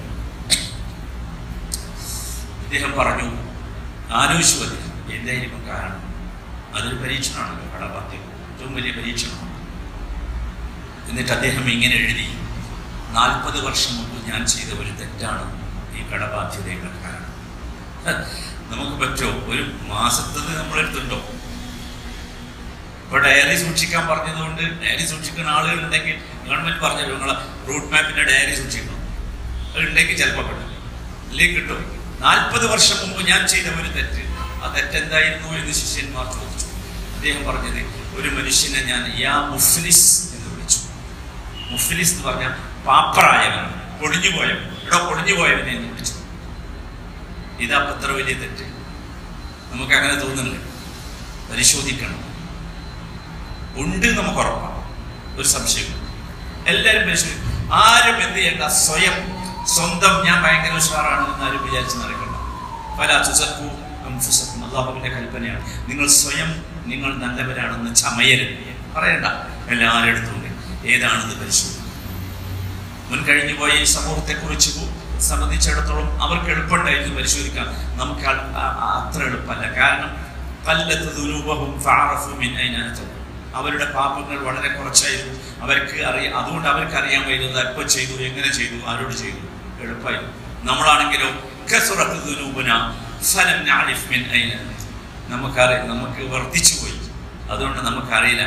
S1: അദ്ദേഹം പറഞ്ഞു ആലോചിച്ചു അദ്ദേഹം എന്തായിരിക്കും കാരണം അതൊരു പരീക്ഷണമാണല്ലോ കടബാധ്യത ഏറ്റവും വലിയ പരീക്ഷണമാണ് എന്നിട്ട് അദ്ദേഹം ഇങ്ങനെ എഴുതി നാൽപ്പത് വർഷം മുമ്പ് ഞാൻ ചെയ്ത ഒരു തെറ്റാണ് ഈ കടബാധ്യതയുടെ കാരണം ഹ, നമുക്ക് പറ്റുമോ ഒരു മാസത്തത് നമ്മളെടുത്തുണ്ടോ ഇപ്പൊ ഡയറി സൂക്ഷിക്കാൻ പറഞ്ഞതുകൊണ്ട് ഡയറി സൂക്ഷിക്കുന്ന ആളുകൾ ഉണ്ടെങ്കിൽ ഗവൺമെന്റ് പറഞ്ഞല്ലോ നിങ്ങളെ റൂട്ട് മാപ്പിന്റെ ഡയറി സൂക്ഷിക്കണം അത് ഉണ്ടെങ്കിൽ ചിലപ്പോൾ കിട്ടും ഇല്ലെങ്കിൽ കിട്ടും നാൽപ്പത് വർഷം മുമ്പ് ഞാൻ ചെയ്ത ഒരു തെറ്റ് ആ തെറ്റെന്തായിരുന്നു എന്ന് ശിഷ്യന്മാർ ചോദിച്ചു അദ്ദേഹം പറഞ്ഞത് ഒരു മനുഷ്യനെ ഞാൻ യാ മുഫ്ലിസ് എന്ന് വിളിച്ചു മുഫ്ലിസ് എന്ന് പറഞ്ഞാൽ പാപ്പറായവൻ പൊടിഞ്ഞുപോയവൻ ഇവിടെ പൊടിഞ്ഞുപോയവനെ എന്ന് വിളിച്ചു ഇതാ അത്ര വലിയ തെറ്റ് നമുക്ക് അങ്ങനെ തോന്നുന്നില്ല പരിശോധിക്കണം ഉണ്ട് നമുക്ക് ഉറപ്പാണ് ഒരു സംശയം എല്ലാവരും പരിശോധിക്കും ആരും എന്ത് ചെയ്യണ്ട സ്വയം സ്വന്തം ഞാൻ ഭയങ്കര ഉഷാറാണ് എന്ന് ആരും വിചാരിച്ച് നടക്കണ്ട പല ചുസക്കു അംഫുസക്കും അള്ളാഹുവിന്റെ കൽപ്പനയാണ് നിങ്ങൾ സ്വയം നിങ്ങൾ നല്ലവരാണെന്ന് ചമയരുത് പറയണ്ട എല്ലാവരുടെ അടുത്തുണ്ട് ഏതാണെന്ന് പരിശോധിക്കും മുൻ കഴിഞ്ഞു പോയ ഈ സമൂഹത്തെ കുറിച്ച് സംബന്ധിച്ചിടത്തോളം അവർക്ക് എളുപ്പമുണ്ടായിരുന്നു പരിശോധിക്കാൻ നമുക്ക് അ- അ- അത്ര എളുപ്പമല്ല കാരണം കല്ലത്ത് ദുരൂപവും ഫാറഫും അതിനകത്ത് അവരുടെ പാപങ്ങൾ വളരെ കുറച്ചായിരുന്നു അവർക്ക് അറിയാം അതുകൊണ്ട് അവർക്ക് അറിയാൻ കഴിയുന്നത് എപ്പോൾ ചെയ്തു എങ്ങനെ ചെയ്തു ആരോട് ചെയ്തു എളുപ്പമായിരുന്നു നമ്മളാണെങ്കിലോ കസുറത്ത് ദുരൂപന ഫലം നാലിഫ് മിൻ അയിന നമുക്കറിയാം നമുക്ക് വർദ്ധിച്ചു പോയി അതുകൊണ്ട് നമുക്കറിയില്ല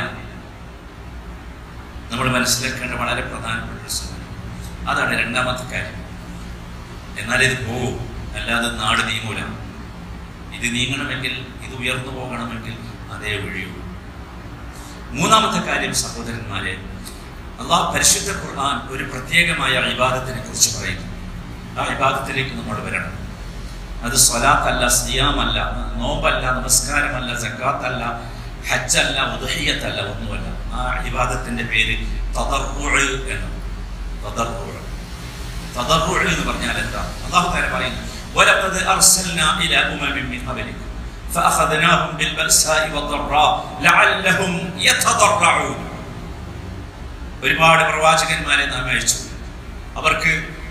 S1: നമ്മൾ മനസ്സിലാക്കേണ്ട വളരെ പ്രധാനപ്പെട്ട ഒരു സംഗതി അതാണ് രണ്ടാമത്തെ കാര്യം എന്നാൽ ഇത് പോകും അല്ലാതെ നാട് നീങ്ങൂല ഇത് നീങ്ങണമെങ്കിൽ ഇത് ഉയർന്നു പോകണമെങ്കിൽ അതേ വഴിയുള്ളൂ മൂന്നാമത്തെ കാര്യം സഹോദരന്മാരെ അള്ളാഹ് പരിശുദ്ധ ഖുർആൻ ഒരു പ്രത്യേകമായ ഇബാദത്തിനെ കുറിച്ച് പറയുന്നു ആ ഇബാദത്തിലേക്ക് നമ്മൾ വരണം അത് സ്വലാത്തല്ല സിയാമല്ല നോമ്പല്ല നമസ്കാരമല്ല ജക്കാത്തല്ല ഹജ്ജല്ല ഉദഹിയത്തല്ല ഒന്നുമല്ല ആ ഇബാദത്തിന്റെ പേര് തദർറുഅ് എന്ന് തദർറുഅ് തദർറുഅ് എന്ന് പറഞ്ഞാൽ എന്താ അള്ളാഹു താല പറയുന്നു ولقد أرسلنا إلى أمم من قبلك فأخذناهم بالبأساء والضراء لعلهم يتضرعون ഒരുപാട് പ്രവാചകന്മാരെ നാം അയച്ചു അവർക്ക്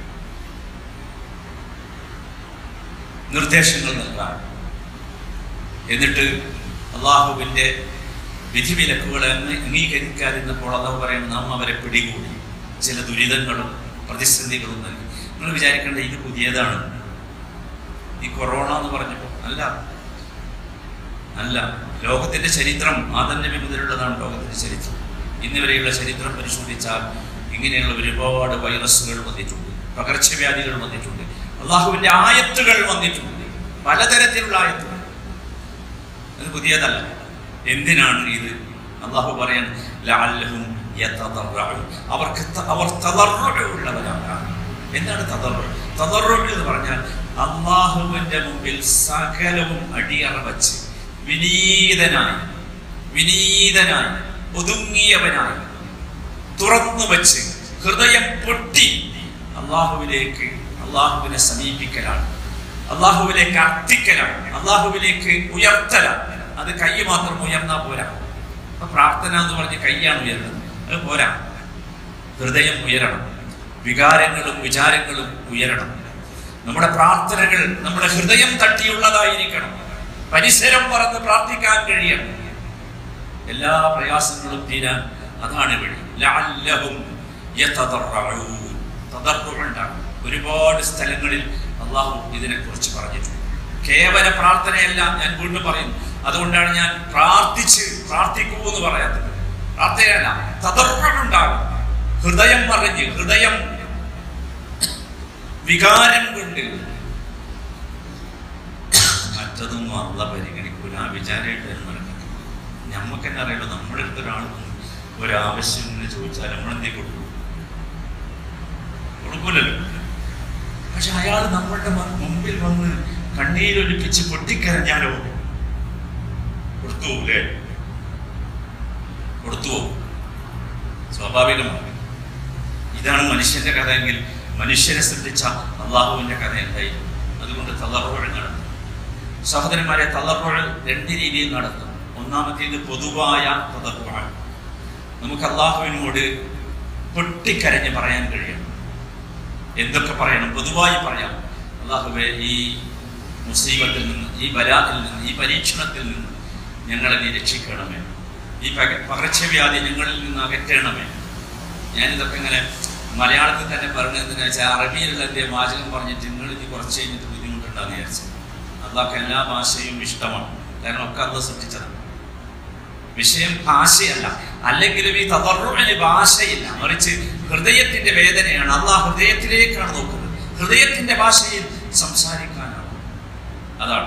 S1: നിർദ്ദേശങ്ങൾ നൽകാൻ എന്നിട്ട് അള്ളാഹുവിൻ്റെ വിധിവിലക്കുകളെ അങ്ങ് അംഗീകരിക്കാതിരുന്നപ്പോൾ അള്ളാഹു പറയുന്നു നാം അവരെ പിടികൂടി ചില ദുരിതങ്ങളും പ്രതിസന്ധികളും നൽകി നിങ്ങൾ വിചാരിക്കേണ്ട ഇത് പുതിയതാണ് ഈ കൊറോണ എന്ന് പറഞ്ഞപ്പോൾ അല്ല അല്ല ലോകത്തിന്റെ ചരിത്രം ആദം നബി മുതലുള്ളതാണ് ലോകത്തിന്റെ ചരിത്രം ഇന്ന് വരെയുള്ള ചരിത്രം പരിശോധിച്ചാൽ ഇങ്ങനെയുള്ള ഒരുപാട് വൈറസുകൾ വന്നിട്ടുണ്ട് പകർച്ചവ്യാധികൾ വന്നിട്ടുണ്ട് അള്ളാഹുവിന്റെ ആയത്തുകൾ വന്നിട്ടുണ്ട് പലതരത്തിലുള്ള ആയത്തുകൾ അത് പുതിയതല്ല എന്തിനാണ് ഇത് അള്ളാഹു പറയാൻ ലഅല്ലഹും യതദറഉൻ. അവർക്ക് ത- അവർ തദറഉ ഉള്ളവരാണ് എന്താണ് തദറു തദറു എന്ന് പറഞ്ഞാൽ അള്ളാഹുവിന്റെ മുമ്പിൽ സകലവും അടിയറ വച്ച് വിനീതനായി വിനീതനായി ഒതുങ്ങിയവനായി തുറന്നു വച്ച് ഹൃദയം പൊട്ടി അള്ളാഹുവിലേക്ക് അള്ളാഹുവിനെ സമീപിക്കലാണ് അള്ളാഹുവിലേക്ക് അർത്ഥിക്കലാണ് അള്ളാഹുവിലേക്ക് ഉയർത്തലാണ് അത് കൈ മാത്രം ഉയർന്നാ പോരാ അപ്പൊ പ്രാർത്ഥന എന്ന് പറഞ്ഞ് കൈയാണ് ഉയർന്നത് അത് പോരാ ഹൃദയം ഉയരണം വികാരങ്ങളും വിചാരങ്ങളും ഉയരണം നമ്മുടെ പ്രാർത്ഥനകൾ നമ്മുടെ ഹൃദയം തട്ടിയുള്ളതായിരിക്കണം പരിസരം പറന്ന് പ്രാർത്ഥിക്കാൻ കഴിയണം എല്ലാ പ്രയാസങ്ങളും തീരാൻ അതാണ് വഴി ലഅല്ലഹും യതദറഊൻ. തദറഉ ഉണ്ടാകും. ഒരുപാട് സ്ഥലങ്ങളിൽ അള്ളാഹു ഇതിനെക്കുറിച്ച് പറഞ്ഞിട്ടുണ്ട് കേവല പ്രാർത്ഥനയല്ല ഞാൻ വീണ്ടും പറയുന്നു അതുകൊണ്ടാണ് ഞാൻ പ്രാർത്ഥിച്ച് പ്രാർത്ഥിക്കൂ എന്ന് പറയാത്തത് പ്രാർത്ഥനയല്ല തദർപ്പുണ്ടാകും ഹൃദയം മറിഞ്ഞ് ഹൃദയം വികാരം കൊണ്ട് മറ്റതൊന്നും അല്ല പരിഗണിക്കൂല ആ വിചാരമായിട്ട് നടക്കും നമുക്ക് തന്നെ അറിയാലോ നമ്മുടെ അടുത്ത് ഒരാൾ വന്ന് ഒരാവശ്യം എന്ന് ചോദിച്ചാൽ നമ്മളെന്തേ കൊടുക്കും കൊടുക്കൂലല്ലോ പക്ഷെ അയാൾ നമ്മളുടെ മ- മുമ്പിൽ വന്ന് കണ്ണീരൊലിപ്പിച്ച് പൊട്ടിക്കരഞ്ഞാലോ കൊടുത്തു അല്ലേ കൊടുത്തു സ്വാഭാവികമാണ് ഇതാണ് മനുഷ്യന്റെ കഥ എങ്കിൽ മനുഷ്യനെ സൃഷ്ടിച്ച അള്ളാഹുവിന്റെ കഥ എന്തായി അതുകൊണ്ട് തളർവഴ നടത്തും സഹോദരന്മാരെ തളർവഴ രണ്ട് രീതിയിൽ നടത്തും ഒന്നാമത്തേത് പൊതുവായ തളർവഴ നമുക്ക് അള്ളാഹുവിനോട് പൊട്ടിക്കരഞ്ഞ് പറയാൻ കഴിയണം എന്തൊക്കെ പറയണം പൊതുവായി പറയാം അള്ളാഹുവെ ഈ മുസീബത്തിൽ നിന്ന് ഈ ബലാത്തിൽ നിന്ന് ഈ പരീക്ഷണത്തിൽ നിന്ന് ഞങ്ങളെ നീ രക്ഷിക്കണമേ ഈ പക പകർച്ചവ്യാധി ഞങ്ങളിൽ നിന്ന് അകറ്റണമേ ഞാനിതൊക്കെ ഇങ്ങനെ മലയാളത്തിൽ തന്നെ പറഞ്ഞതെന്ന് വെച്ചാൽ അറബിയിലുള്ള എൻ്റെ വാചകം പറഞ്ഞിട്ട് നിങ്ങൾ ഇനി കുറച്ച് കഴിഞ്ഞിട്ട് ബുദ്ധിമുട്ടുണ്ടാകുന്ന വിചാരിച്ചു അള്ളാഹ്ക്ക് എല്ലാ ഭാഷയും ഇഷ്ടമാണ് കാരണം ഒക്കെ അള്ള സൃഷ്ടിച്ചതാണ് വിഷയം ഭാഷയല്ല അല്ലെങ്കിലും ഈ തതറുവിന് ഭാഷയില്ല മറിച്ച് ഹൃദയത്തിന്റെ വേദനയാണ് അള്ളാഹ് ഹൃദയത്തിലേക്കാണ് നോക്കുന്നത് ഹൃദയത്തിന്റെ ഭാഷയിൽ സംസാരിക്കാനാണ് അതാണ്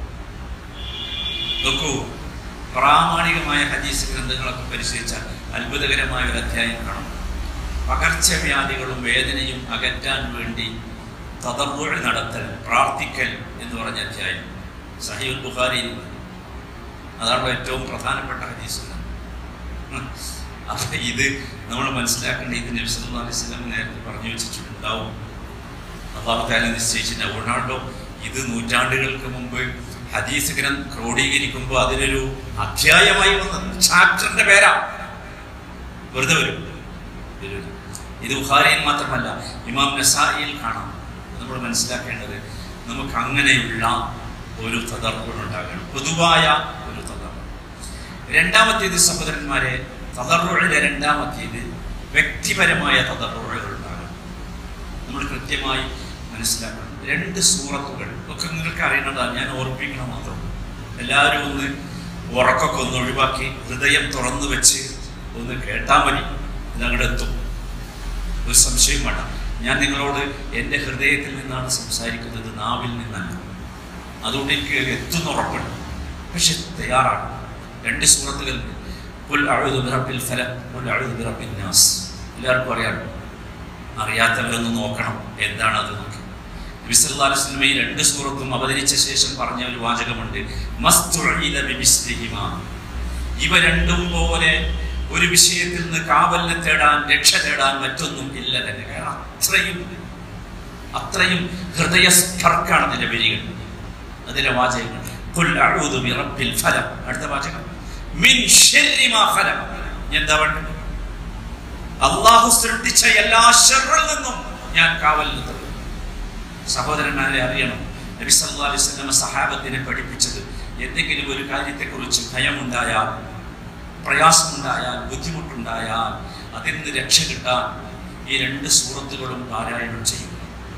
S1: നോക്കൂ പ്രാമാണികമായ ഹദീസ് ഗ്രന്ഥങ്ങളൊക്കെ പരിശോധിച്ചാൽ അത്ഭുതകരമായ ഒരു അധ്യായം കാണാം പകർച്ചവ്യാധികളും വേദനയും അകറ്റാൻ വേണ്ടി തദർവുഴ നടത്തൽ പ്രാർത്ഥിക്കൽ എന്ന് പറഞ്ഞ അധ്യായം സഹീൽ ബുഖാരിയിൽ അതാണ് ഏറ്റവും പ്രധാനപ്പെട്ട ഹദീസ് അപ്പൊ ഇത് നമ്മൾ മനസ്സിലാക്കേണ്ട ഇത് നബ്സല്ലാ അലൈഹി സ്വലം നേരത്തെ പറഞ്ഞു വെച്ചിട്ടുണ്ടാവും അള്ളാഹു താല നിശ്ചയിച്ചിട്ട് അതുകൊണ്ടാണല്ലോ ഇത് നൂറ്റാണ്ടുകൾക്ക് മുമ്പ് ഹദീസ് ഗ്രന്ഥ ക്രോഡീകരിക്കുമ്പോൾ അതിനൊരു അധ്യായമായി വന്നത് ചാപ്റ്ററിന്റെ പേരാ വെറുതെ വരും വരും. ഇത് ബുഖാരിയിൽ മാത്രമല്ല ഇമാം നസായിയിൽ കാണാം നമ്മൾ മനസ്സിലാക്കേണ്ടത് നമുക്ക് അങ്ങനെയുള്ള ഒരു തദർപ്പുകൾ ഉണ്ടാകണം പൊതുവായ ഒരു തദർപ്പ് രണ്ടാമത്തേത് സഹോദരന്മാരെ തദറുകളുടെ രണ്ടാമത്തേത് വ്യക്തിപരമായ തദറുകൾ ഉണ്ടാകണം നമ്മൾ കൃത്യമായി മനസ്സിലാക്കണം രണ്ട് സൂറത്തുകൾ ഒക്കെ നിങ്ങൾക്ക് അറിയണതാണ് ഞാൻ ഓർമ്മിക്കണം മാത്രം എല്ലാവരും ഒന്ന് ഉറക്കൊക്കെ ഒന്ന് ഒഴിവാക്കി ഹൃദയം തുറന്നു വെച്ച് ഒന്ന് കേട്ടാൽ മതി ഇതങ്ങോട്ട് എത്തും ഒരു സംശയം വേണ്ട ഞാൻ നിങ്ങളോട് എൻ്റെ ഹൃദയത്തിൽ നിന്നാണ് സംസാരിക്കുന്നത് നാവിൽ നിന്നല്ല അതുകൊണ്ട് എനിക്ക് എത്തുന്ന ഉറപ്പുണ്ട് പക്ഷെ തയ്യാറാണ് രണ്ട് സൂറത്തുകൾ പുൽ അഴുതു ബിറപ്പിൽ ഫലം പുൽ അഴുതു ബിറപ്പിൽ നാസ് എല്ലാവർക്കും അറിയാം അറിയാത്തവരൊന്ന് നോക്കണം എന്താണ് അത് നോക്കി നബിസല്ലാസ്ലമ ഈ രണ്ട് സൂറത്തും അവതരിച്ച ശേഷം പറഞ്ഞ ഒരു വാചകമുണ്ട് മസ്തുഈദ ബിമിസ്ലിഹിമ. ഇവ രണ്ടും പോലെ ഒരു വിഷയത്തിൽ നിന്ന് കാവലിനെ തേടാൻ രക്ഷ തേടാൻ മറ്റൊന്നും ഇല്ല തന്നെ കാരണം അത്രയും അത്രയും ഹൃദയസ്പർക്കാണ് അതിന്റെ വരികൾ അതിലെ വാചകങ്ങൾ ഖുൽ അഊദു ബിറബ്ബിൽ ഫലം അടുത്ത വാചകം മിൻ ശർരി മാ ഖലഖ എന്താ വേണ്ടത് അള്ളാഹു സൃഷ്ടിച്ച എല്ലാ ഷെറിൽ നിന്നും ഞാൻ കാവൽ നിന്നു സഹോദരന്മാരെ അറിയണം നബി സല്ലല്ലാഹു അലൈഹി വസല്ലം സഹാബത്തിനെ പഠിപ്പിച്ചത് എന്തെങ്കിലും ഒരു കാര്യത്തെക്കുറിച്ച് ഭയമുണ്ടായാൽ പ്രയാസമുണ്ടായാൽ ബുദ്ധിമുട്ടുണ്ടായാൽ അതിൽ നിന്ന് രക്ഷ കിട്ടാൻ ഈ രണ്ട് സൂറത്തുകളും പാരായണം ചെയ്യുക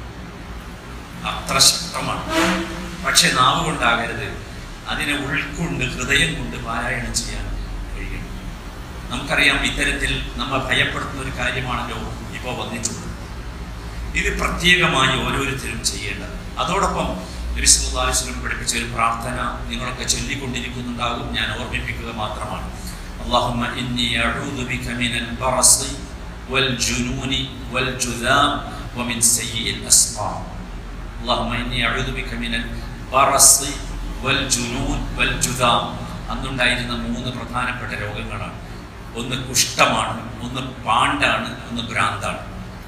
S1: അത്ര ശക്തമാണ് പക്ഷെ നാവ് കൊണ്ടാകരുത് അതിനെ ഉൾക്കൊണ്ട് ഹൃദയം കൊണ്ട് പാരായണം ചെയ്യാൻ കഴിയണം നമുക്കറിയാം ഇത്തരത്തിൽ നമ്മൾ ഭയപ്പെടുത്തുന്ന ഒരു കാര്യമാണല്ലോ ഇപ്പോൾ വന്നിട്ടുള്ളത് ഇത് പ്രത്യേകമായി ഓരോരുത്തരും ചെയ്യേണ്ടത് അതോടൊപ്പം നബിസ്വല്ലാസ്ലം പഠിപ്പിച്ച ഒരു പ്രാർത്ഥന നിങ്ങളൊക്കെ ചൊല്ലിക്കൊണ്ടിരിക്കുന്നുണ്ടാകും ഞാൻ ഓർമ്മിപ്പിക്കുക മാത്രമാണ് اللهم إني أعوذ بك من البرص والجنون والجذام ومن سيء الأسقام اللهم إني أعوذ بك من البرص والجنون والجذام അന്നുണ്ടായിരുന്ന മൂന്ന് പ്രധാനപ്പെട്ട രോഗങ്ങളാണ് ഒന്ന് കുഷ്ഠമാണ് ഒന്ന് പാണ്ടാണ് ഒന്ന് ഭ്രാന്താണ്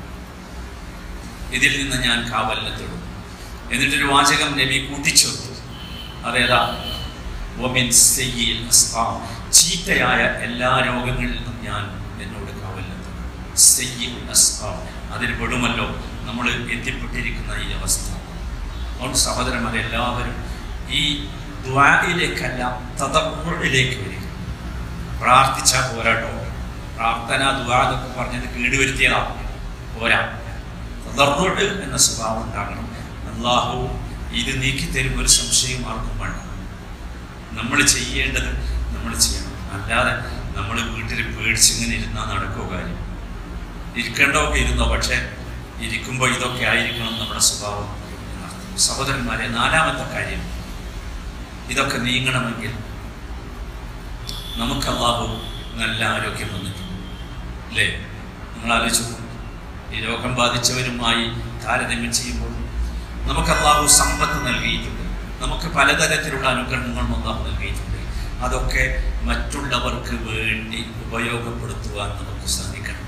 S1: ഇതിൽ നിന്ന് ഞാൻ കാവലിനെത്തിടും എന്നിട്ടൊരു വാചകം നബി കൂട്ടിച്ചേർത്തു അതേതാ ഒമിൻ സയ്യിൽ അസ്കാം ചീത്തയായ എല്ലാ രോഗങ്ങളിൽ നിന്നും ഞാൻ എന്നോട് കാവലിനെത്തും സയ്യിൽ അസ്കാം അതിൽ പെടുമല്ലോ നമ്മൾ എത്തിപ്പെട്ടിരിക്കുന്ന ഈ അവസ്ഥ അതുകൊണ്ട് സഹോദരന്മാരെ എല്ലാവരും ഈ ദ്വായിലേക്കല്ല തതപ്പുഴിലേക്ക് വരിക പ്രാർത്ഥിച്ചാൽ പോരാട്ടോ പ്രാർത്ഥന ദ്വാ എന്നൊക്കെ പറഞ്ഞത് കേടുവരുത്തിയതാ പോരാ തദർറുഴ് എന്ന സ്വഭാവം ഉണ്ടാകണം അള്ളാഹു ഇത് നീക്കി തരും ഒരു സംശയം ആർക്കും വേണ്ട നമ്മൾ ചെയ്യേണ്ടത് നമ്മൾ ചെയ്യണം അല്ലാതെ നമ്മൾ വീട്ടിൽ പേടിച്ചിങ്ങനെ ഇരുന്നാൽ നടക്കോ കാര്യം ഇരിക്കേണ്ടതൊക്കെ ഇരുന്നോ പക്ഷേ ഇരിക്കുമ്പോൾ ഇതൊക്കെ ആയിരിക്കണം നമ്മുടെ സ്വഭാവം എന്നർത്ഥം. സഹോദരന്മാരെ നാലാമത്തെ കാര്യം ഇതൊക്കെ നീങ്ങണമെങ്കിൽ നമുക്ക് അള്ളാഹു നല്ല ആരോഗ്യം വന്നിട്ടുണ്ട് അല്ലേ നിങ്ങൾ ആലോചിച്ചു ഈ രോഗം ബാധിച്ചവരുമായി താരതമ്യം ചെയ്യുമ്പോൾ നമുക്ക് അള്ളാഹു സമ്പത്ത് നൽകിയിട്ടുണ്ട് നമുക്ക് പലതരത്തിലുള്ള അനുഗ്രഹങ്ങളും അള്ളാഹു നൽകിയിട്ടുണ്ട് അതൊക്കെ മറ്റുള്ളവർക്ക് വേണ്ടി ഉപയോഗപ്പെടുത്തുവാൻ നമുക്ക് സാധിക്കണം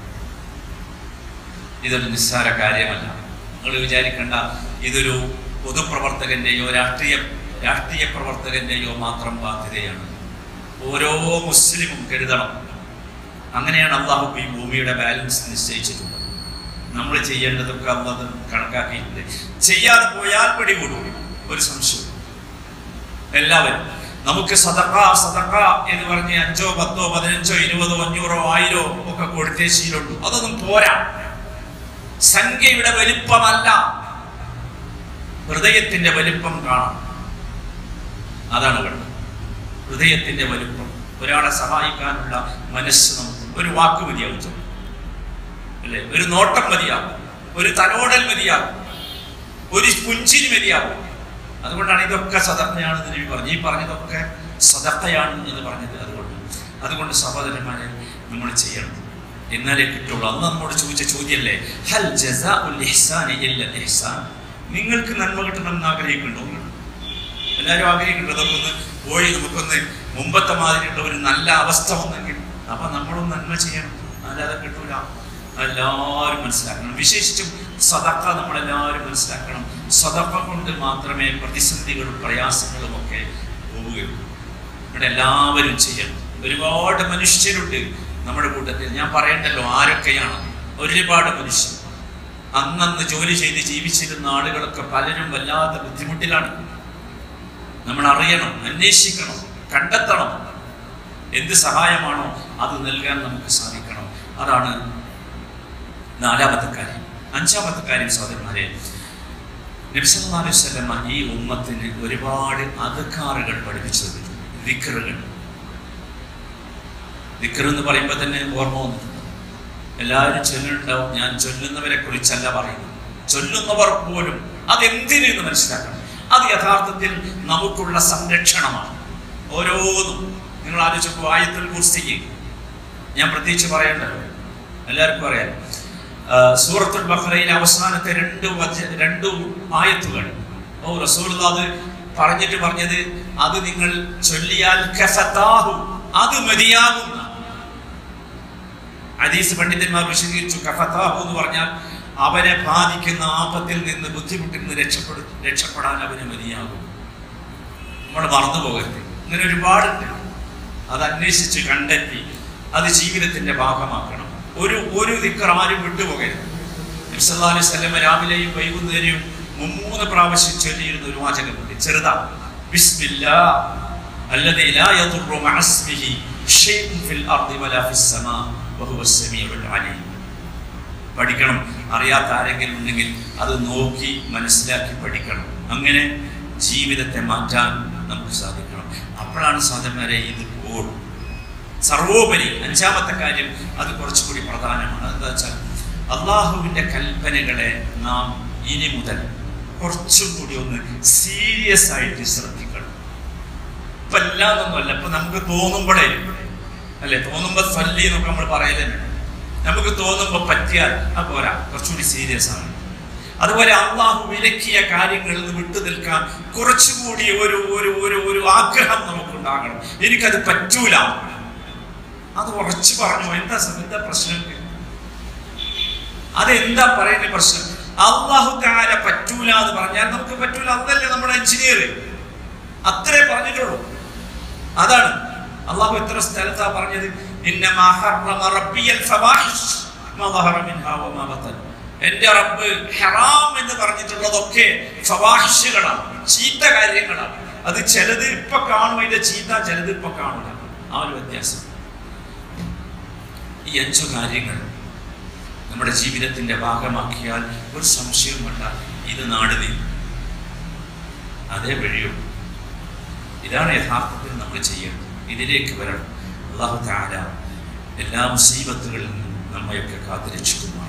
S1: ഇതൊരു നിസ്സാര കാര്യമല്ല നിങ്ങൾ വിചാരിക്കേണ്ട ഇതൊരു പൊതുപ്രവർത്തകന്റെയോ രാഷ്ട്രീയ രാഷ്ട്രീയ പ്രവർത്തകന്റെയോ മാത്രം ബാധ്യതയാണ് ഓരോ മുസ്ലിമും കരുതണം അങ്ങനെയാണ് അള്ളാഹു ഈ ഭൂമിയുടെ ബാലൻസ് നിശ്ചയിച്ചിട്ടുള്ളത് നമ്മൾ ചെയ്യേണ്ടതൊക്കെ അള്ളത് കണക്കാക്കിയിട്ടുണ്ട് ചെയ്യാതെ പോയാൽ പിടികൂടും ഒരു സംശയം എല്ലാവരും നമുക്ക് സദക്ക സദക്ക എന്ന് പറഞ്ഞ് അഞ്ചോ പത്തോ പതിനഞ്ചോ ഇരുപതോ അഞ്ഞൂറോ ആയിരോ ഒക്കെ കൊടുത്തേ ശീലമുള്ളൂ അതൊന്നും പോരാ സംഖ്യയുടെ വലിപ്പമല്ല ഹൃദയത്തിന്റെ വലിപ്പം കാണാം അതാണ് വേണ്ടത് ഹൃദയത്തിന്റെ വലിപ്പം ഒരാളെ സഹായിക്കാനുള്ള മനസ്സ് നമുക്ക് ഒരു വാക്ക് മതിയാവും അല്ലേ ഒരു നോട്ടം മതിയാവും ഒരു തലോടൽ മതിയാവും ഒരു പുഞ്ചിരി മതിയാവും അതുകൊണ്ടാണ് ഇതൊക്കെ സദർക്കയാണെന്ന് നബി പറഞ്ഞു ഈ പറഞ്ഞതൊക്കെ സദർക്കയാണ് എന്ന് പറഞ്ഞത് അതുകൊണ്ട് അതുകൊണ്ട് സഹോദരന്മാരെ നമ്മൾ ചെയ്യണം എന്നാലേ കിട്ടുള്ളൂ അന്ന് നമ്മോട് ചോദിച്ച ചോദ്യമല്ലേ ഹൽ ജസാഉൽ ഇഹ്സാനി ഇല്ല ഇഹ്സാൻ നിങ്ങൾക്ക് നന്മ കിട്ടണം എന്ന് ആഗ്രഹിക്കുന്നുണ്ടോ നിങ്ങൾ? എല്ലാവരും ആഗ്രഹിക്കുന്നുണ്ട് അതൊക്കെ ഒന്ന് പോയി നമുക്കൊന്ന് മുമ്പത്തെ മാതിരിയുള്ള ഒരു നല്ല അവസ്ഥ വന്നെങ്കിൽ അപ്പൊ നമ്മളും നന്മ ചെയ്യണം അല്ലാതെ കിട്ടൂല എല്ലാവരും മനസ്സിലാക്കണം വിശേഷിച്ചും സദക്ക നമ്മളെല്ലാവരും മനസ്സിലാക്കണം സദക്ക കൊണ്ട് മാത്രമേ പ്രതിസന്ധികളും പ്രയാസങ്ങളും ഒക്കെ പോവുകയുള്ളൂ ഇവിടെ എല്ലാവരും ചെയ്യണം ഒരുപാട് മനുഷ്യരുണ്ട് നമ്മുടെ കൂട്ടത്തിൽ ഞാൻ പറയണ്ടല്ലോ ആരൊക്കെയാണ് ഒരുപാട് മനുഷ്യർ അന്നന്ന് ജോലി ചെയ്ത് ജീവിച്ചിരുന്ന ആളുകളൊക്കെ പലരും വല്ലാത്ത ബുദ്ധിമുട്ടിലാണ് നമ്മൾ അറിയണം അന്വേഷിക്കണം കണ്ടെത്തണം എന്ത് സഹായമാണോ അത് നൽകാൻ നമുക്ക് സാധിക്കണം അതാണ് നാലാമത്തെ കാര്യം അഞ്ചാമത്തെ കാര്യം സഹോദരന്മാരെ നബ്സല്ലാസ്വല്ലമ്മ ഈ ഉമ്മത്തിന് ഒരുപാട് അധക്കാറുകൾ പഠിപ്പിച്ചു തന്നു ദിക്കറുകൾ ദിക്കർ എന്ന് പറയുമ്പോൾ തന്നെ ഓർമ്മ വന്നിട്ടുണ്ട് എല്ലാവരും ചൊല്ലുന്നുണ്ടാവും ഞാൻ ചൊല്ലുന്നവരെ കുറിച്ചല്ല പറയുന്നത് ചൊല്ലുന്നവർ പോലും അതെന്തിനു എന്ന് മനസ്സിലാക്കണം അത് യഥാർത്ഥത്തിൽ നമുക്കുള്ള സംരക്ഷണമാണ് ഓരോന്നും നിങ്ങൾ ആലോചിച്ചപ്പോൾ ആയത്തുൽ കുർസിക്ക് ഞാൻ പ്രത്യേകിച്ച് പറയണ്ടല്ലോ എല്ലാവർക്കും അറിയാം ആ, സൂറത്തുൽ ബഖറയിലെ അവസാനത്തെ രണ്ട് വച- രണ്ട് ആയത്തുകൾ ഓ റസൂൽ അത് പറഞ്ഞിട്ട് പറഞ്ഞത് അത് നിങ്ങൾ ചൊല്ലിയാൽ കഫതാഹു അത് മതിയാകുന്ന ഹദീസ് പണ്ഡിതന്മാർ വിശദീകരിച്ചു കഫതാഹു എന്ന് പറഞ്ഞാൽ അവനെ ബാധിക്കുന്ന ആപത്തിൽ നിന്ന് ബുദ്ധിമുട്ടിൽ നിന്ന് രക്ഷപ്പെടു രക്ഷപ്പെടാൻ അവന് മതിയാകും നമ്മൾ മറന്നു പോകരുത് ഇങ്ങനെ ഒരുപാടുണ്ട് അത് അന്വേഷിച്ച് കണ്ടെത്തി അത് ജീവിതത്തിന്റെ ഭാഗമാക്കണം ഒരു ഒരു ദിക്കർ ആരും വിട്ടുപോകരുത് നബ്സല്ലാ അലൈഹി സ്വലമ രാവിലെയും വൈകുന്നേരവും മുമ്മൂന്ന് പ്രാവശ്യം ചൊല്ലിയിരുന്ന ഒരു വാചകമുണ്ട് ചെറുതാ ബിസ്മില്ലാ الذي لا يضر مع اسمه شيء في الارض ولا في السماء وهو السميع العليم പഠിക്കണം അറിയാത്ത ആരെങ്കിലും ഉണ്ടെങ്കിൽ അത് നോക്കി മനസ്സിലാക്കി പഠിക്കണം അങ്ങനെ ജീവിതത്തെ മാറ്റാൻ നമുക്ക് സാധിക്കണം അപ്പോഴാണ് സാധന്മാരെ ഇത് ഓടും സർവോപരി അഞ്ചാമത്തെ കാര്യം അത് കുറച്ചുകൂടി പ്രധാനമാണ് എന്താ വെച്ചാൽ അള്ളാഹുവിൻ്റെ കൽപ്പനകളെ നാം ഇനി മുതൽ കുറച്ചും കൂടി ഒന്ന് സീരിയസ് ആയിട്ട് ശ്രദ്ധിക്കണം ഇപ്പൊ അല്ലാതൊന്നുമല്ല ഇപ്പൊ നമുക്ക് തോന്നുമ്പോഴേ അല്ലെ തോന്നുമ്പോ സല്ലി എന്നൊക്കെ നമ്മൾ പറയലുണ്ട് നമുക്ക് തോന്നുമ്പോ പറ്റിയാൽ ആ പോരാ കുറച്ചുകൂടി സീരിയസ് ആണ് അതുപോലെ അള്ളാഹു വിലക്കിയ കാര്യങ്ങളിൽ നിന്ന് വിട്ടു നിൽക്കാൻ കുറച്ചുകൂടി ഒരു ഒരു ഒരു ഒരു ആഗ്രഹം നമുക്കുണ്ടാകണം എനിക്കത് പറ്റൂല അത് ഉറച്ചു പറഞ്ഞു എന്താ സ- എന്താ പ്രശ്നം അതെന്താ പറയുന്ന പ്രശ്നം അള്ളാഹു താര പറ്റൂല എന്ന് പറഞ്ഞാൽ നമുക്ക് പറ്റൂല അതല്ലേ നമ്മുടെ എഞ്ചിനീയർ അത്രേ പറഞ്ഞിട്ടുള്ളൂ അതാണ് അള്ളാഹു എത്ര സ്ഥലത്താ പറഞ്ഞത് ഇന്നമാ ഹറമ റബ്ബിയൽ ഫവാഹിഷ് മാ ളഹറ മിൻഹാ വമാ ബത്തൻ എന്റെ റബ്ബ് ഹറാം എന്ന് പറഞ്ഞിട്ടുള്ളതൊക്കെ ഫവാഹിഷുകളാണ് ചീത്ത കാര്യങ്ങളാണ് അത് ചിലത് ഇപ്പൊ കാണും അതിന്റെ ചീത്ത ചിലത് ഇപ്പൊ കാണില്ല ആ ഒരു വ്യത്യാസം ഈ അഞ്ചു കാര്യങ്ങൾ നമ്മുടെ ജീവിതത്തിന്റെ ഭാഗമാക്കിയാൽ ഒരു സംശയവും വേണ്ട ഇത് നാട് നീങ്ങും അതേ വഴിയുള്ളൂ ഇതാണ് യഥാർത്ഥത്തിൽ നമ്മൾ ചെയ്യേണ്ടത് ഇതിലേക്ക് വരണം അള്ളാഹു താര എല്ലാ മുസീബത്തുകളിൽ നിന്നും നമ്മയൊക്കെ കാത്തുരക്ഷിക്കുമാണ്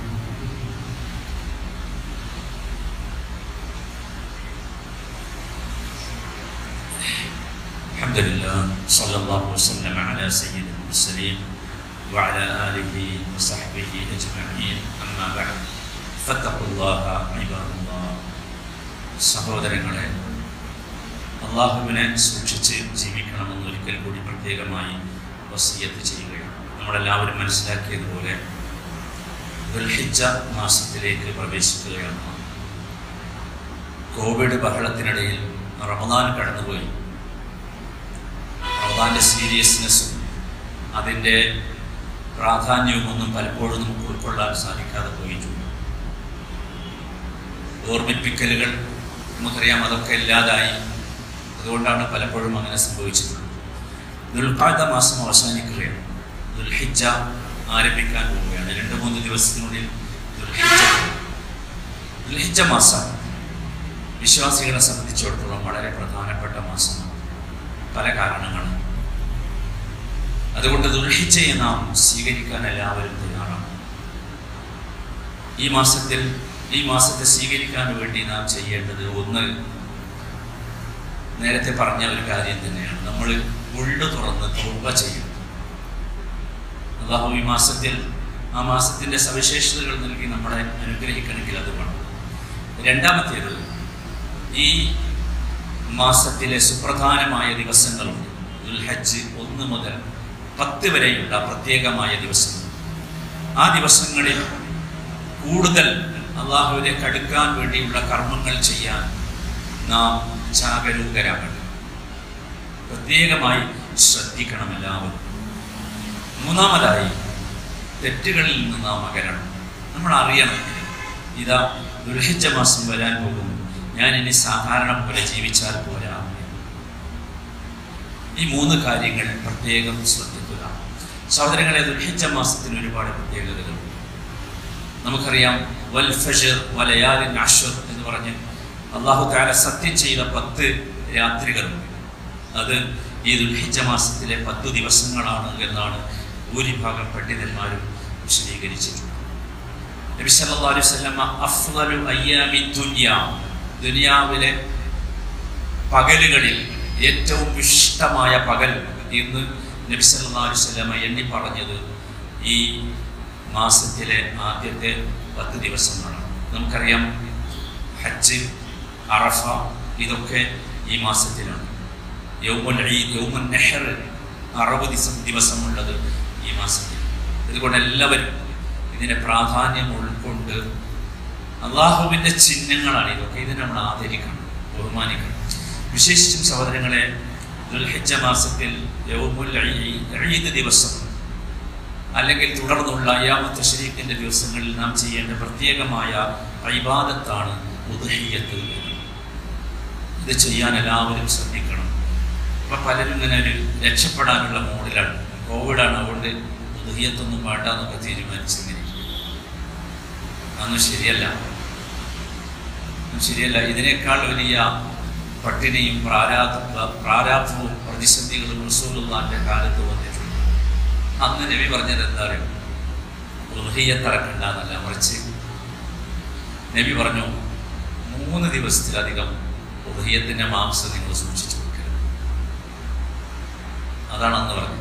S1: الحمد لله صلى الله وسلم على سيد المرسلين وعلى آله وصحبه أجمعين أما بعد فاتقوا الله عباد الله സഹോദരങ്ങളെ അള്ളാഹുവിനെ സൂക്ഷിച്ച് ജീവിക്കണമെന്ന് ഒരിക്കൽ കൂടി പ്രത്യേകമായി വസീയത്ത് ചെയ്യുകയാണ് നമ്മളെല്ലാവരും മനസ്സിലാക്കിയതുപോലെ ദുൽഹിജ മാസത്തിലേക്ക് പ്രവേശിക്കുകയാണ് കോവിഡ് ബഹളത്തിനിടയിൽ റമദാൻ കടന്നുപോയി റമദാന്റെ സീരിയസ്നെസ്സും അതിൻ്റെ പ്രാധാന്യവും ഒന്നും പലപ്പോഴും നമുക്ക് ഉൾക്കൊള്ളാൻ സാധിക്കാതെ പോയിട്ടുണ്ട് ഓർമ്മിപ്പിക്കലുകൾ നമുക്കറിയാം അതൊക്കെ ഇല്ലാതായി അതുകൊണ്ടാണ് പലപ്പോഴും അങ്ങനെ സംഭവിച്ചിട്ടുള്ളത് ദുൽഖാദ മാസം അവസാനിക്കുകയാണ് ദുൽഹിജ ആരംഭിക്കാൻ പോവുകയാണ് രണ്ട് മൂന്ന് ദിവസത്തിനുള്ളിൽ ദുൽഹിജ ദുൽഹിജ മാസം വിശ്വാസികളെ സംബന്ധിച്ചിടത്തോളം വളരെ പ്രധാനപ്പെട്ട മാസമാണ് പല കാരണങ്ങളും അതുകൊണ്ട് ദുൽഹിജയെ നാം സ്വീകരിക്കാൻ എല്ലാവരും തയ്യാറാണ് ഈ മാസത്തിൽ ഈ മാസത്തെ സ്വീകരിക്കാൻ വേണ്ടി നാം ചെയ്യേണ്ടത് ഒന്ന് നേരത്തെ പറഞ്ഞ ഒരു കാര്യം തന്നെയാണ് നമ്മൾ ഉള്ളു തുറന്ന് തോപ ചെയ്യണം അള്ളാഹു ഈ മാസത്തിൽ ആ മാസത്തിന്റെ സവിശേഷതകൾ നൽകി നമ്മളെ അനുഗ്രഹിക്കണമെങ്കിൽ അത് വേണം രണ്ടാമത്തേത് ഈ മാസത്തിലെ സുപ്രധാനമായ ദിവസങ്ങളുണ്ട് ഹജ്ജ് ഒന്ന് മുതൽ പത്ത് വരെയുള്ള പ്രത്യേകമായ ദിവസങ്ങൾ ആ ദിവസങ്ങളിൽ കൂടുതൽ അള്ളാഹുവിനെ കടുക്കാൻ വേണ്ടിയുള്ള കർമ്മങ്ങൾ ചെയ്യാൻ നാം ജാഗരൂകരാകണം പ്രത്യേകമായി ശ്രദ്ധിക്കണം എല്ലാവരും മൂന്നാമതായി തെറ്റുകളിൽ നിന്ന് നാം അകരണം നമ്മൾ അറിയണം ഇതാ ദുൽഹിജ മാസം വരാൻ പോകുന്നു ഞാൻ ഇനി സാധാരണ പോലെ ജീവിച്ചാൽ പോരാ ഈ മൂന്ന് കാര്യങ്ങൾ പ്രത്യേകം ശ്രദ്ധിക്കുക സഹോദരങ്ങളെ ദുൽഹിജ മാസത്തിന് ഒരുപാട് പ്രത്യേകതകളുണ്ട് നമുക്കറിയാം വൽ ഫജർ വലയാലിൻ അഷർ എന്ന് പറഞ്ഞ് അള്ളാഹു താല സത്യം ചെയ്ത പത്ത് രാത്രികളുണ്ട് അത് ഈ ദുൽഹിജ മാസത്തിലെ പത്തു ദിവസങ്ങളാണ് എന്നാണ് ഭൂരിഭാഗം പണ്ഡിതന്മാരും വിശദീകരിച്ചിട്ടുള്ളത് നബി സല്ലല്ലാഹു അലൈഹി വസല്ലമ അഫ്ളലു അയ്യാമി ദുനിയ ദുനിയാവിലെ പകലുകളിൽ ഏറ്റവും ഇഷ്ടമായ പകൽ എന്ന് നബി സല്ലല്ലാഹു അലൈഹി വസല്ലമ എണ്ണി പറഞ്ഞത് ഈ മാസത്തിലെ ആദ്യത്തെ പത്ത് ദിവസങ്ങളാണ് നമുക്കറിയാം ഹജ്ജ് അറഫ ഇതൊക്കെ ഈ മാസത്തിലാണ് യൗമുൽ ഈദ് യൗമുൽ നെഹർ അറുപത് ദിവസം ദിവസമുള്ളത് ഈ മാസത്തിൽ അതുകൊണ്ട് എല്ലാവരും ഇതിനെ പ്രാധാന്യം ഉൾക്കൊണ്ട് അള്ളാഹുവിൻ്റെ ചിഹ്നങ്ങളാണ് ഇതൊക്കെ ഇതിനെ നമ്മൾ ആദരിക്കണം ബഹുമാനിക്കണം വിശേഷിച്ചും സഹോദരങ്ങളെ ദുൽഹിജ മാസത്തിൽ യൗമുൽ ഈദ് ദിവസം അല്ലെങ്കിൽ തുടർന്നുള്ള അയ്യാമത്ത് ഷരീഖിൻ്റെ ദിവസങ്ങളിൽ നാം ചെയ്യേണ്ട പ്രത്യേകമായ ഇബാദത്താണ് ഉദഹിയത്ത് ഇത് ചെയ്യാൻ എല്ലാവരും ശ്രദ്ധിക്കണം ഇപ്പം പലരും ഇങ്ങനെ ഒരു രക്ഷപ്പെടാനുള്ള മോഡിലാണ് കോവിഡാണ് അതുകൊണ്ട് ഉദഹിയത്തൊന്നും വേണ്ട എന്നൊക്കെ തീരുമാനിച്ചിങ്ങനെ അതൊന്നും ശരിയല്ല ഒന്നും ശരിയല്ല ഇതിനേക്കാൾ വലിയ പട്ടിണിയും പ്രാരാധ പ്രാരാബ്ധവും പ്രതിസന്ധികളും റസൂലുള്ളാന്റെ കാലത്ത് വന്നിട്ടുണ്ട് അന്ന് നബി പറഞ്ഞത് എന്താ അറിയും ഉദഹിയത്തിറക്കണ്ട എന്നല്ല മറിച്ച് നബി പറഞ്ഞു മൂന്ന് ദിവസത്തിലധികം ഉദഹിയത്തിന്റെ മാംസം നിങ്ങൾ സൂക്ഷിച്ചു വെക്കരുത് അതാണ് അന്ന് പറഞ്ഞത്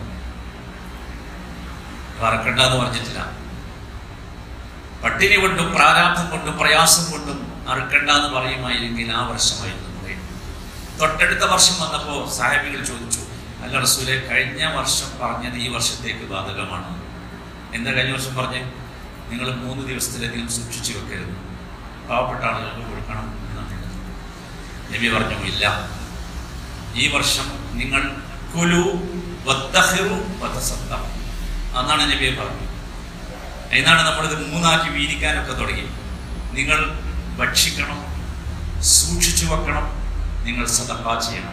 S1: വറക്കണ്ട എന്ന് പറഞ്ഞിട്ടില്ല പട്ടിണി കൊണ്ടും പ്രാരാബ്ധം കൊണ്ടും പ്രയാസം കൊണ്ടും അറുക്കണ്ട എന്ന് പറയുമായിരുന്നെങ്കിൽ ആ വർഷമായിരുന്നു പറയും തൊട്ടടുത്ത വർഷം വന്നപ്പോൾ സാഹിബികൾ ചോദിച്ചു അല്ല റസൂലെ കഴിഞ്ഞ വർഷം പറഞ്ഞത് ഈ വർഷത്തേക്ക് ബാധകമാണ് എന്താ കഴിഞ്ഞ വർഷം പറഞ്ഞ് നിങ്ങൾ മൂന്ന് ദിവസത്തിലധികം സൂക്ഷിച്ചു വെക്കരുത് പാവപ്പെട്ട ആളുകൾക്ക് കൊടുക്കണം എന്നാണ് നബി പറഞ്ഞു ഇല്ല ഈ വർഷം നിങ്ങൾ കുലു വത്തഹിറു വത്തസത്ത അന്നാണ് നബിയെ പറഞ്ഞത് എന്നാണ് നമ്മളിത് മൂന്നാക്കി വീതിക്കാനൊക്കെ തുടങ്ങി നിങ്ങൾ ഭക്ഷിക്കണം സൂക്ഷിച്ചു വെക്കണം നിങ്ങൾ സദഫ ചെയ്യണം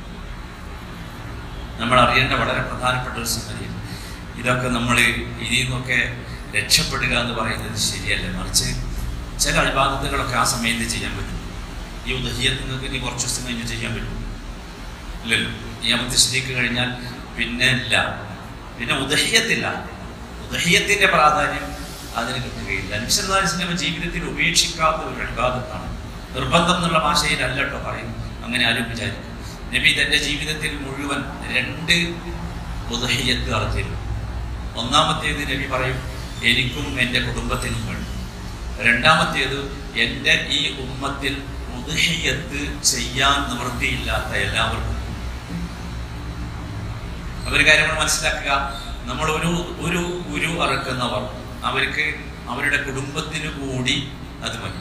S1: നമ്മൾ അറിയേണ്ട വളരെ പ്രധാനപ്പെട്ട ഒരു സംഗതിയാണ് ഇതൊക്കെ നമ്മൾ ഇതിൽ നിന്നൊക്കെ രക്ഷപ്പെടുക എന്ന് പറയുന്നത് ശരിയല്ല മറിച്ച് ചില അഭിബാധതകളൊക്കെ ആ സമയത്ത് ചെയ്യാൻ പറ്റും ഈ ഉദഹിയത്ത് നിങ്ങൾക്ക് ഇനി കുറച്ച് ദിവസം കഴിഞ്ഞ് ചെയ്യാൻ പറ്റും ഇല്ലല്ലോ ഈ അമൃതശ്രീക്ക് കഴിഞ്ഞാൽ പിന്നെ ഇല്ല പിന്നെ ഉദഹിയത്തില്ല ഉദഹിയത്തിന്റെ പ്രാധാന്യം അതിന് കിട്ടുകയില്ല അനുസരിതാലിസ്ലമ ജീവിതത്തിൽ ഉപേക്ഷിക്കാത്ത ഒരു അഭിബാധത്താണ് നിർബന്ധം എന്നുള്ള ഭാഷയിലല്ല കേട്ടോ പറയും അങ്ങനെ ആരും വിചാരിക്കും നബി തന്റെ ജീവിതത്തിൽ മുഴുവൻ രണ്ട് ഉദഹിയത്ത് നടത്തിയിരുന്നു ഒന്നാമത്തേത് നബി പറയും എനിക്കും എൻ്റെ കുടുംബത്തിനും വേണം രണ്ടാമത്തേത് എൻ്റെ ഈ ഉമ്മത്തിൽ ഉദഹിയത്ത് ചെയ്യാൻ നിവൃത്തിയില്ലാത്ത എല്ലാവർക്കും ഒരു കാര്യം നമ്മൾ മനസ്സിലാക്കുക നമ്മൾ ഒരു ഒരു ഗുരു അറുക്കുന്നവർ അവർക്ക് അവരുടെ കുടുംബത്തിന് കൂടി അത് മതി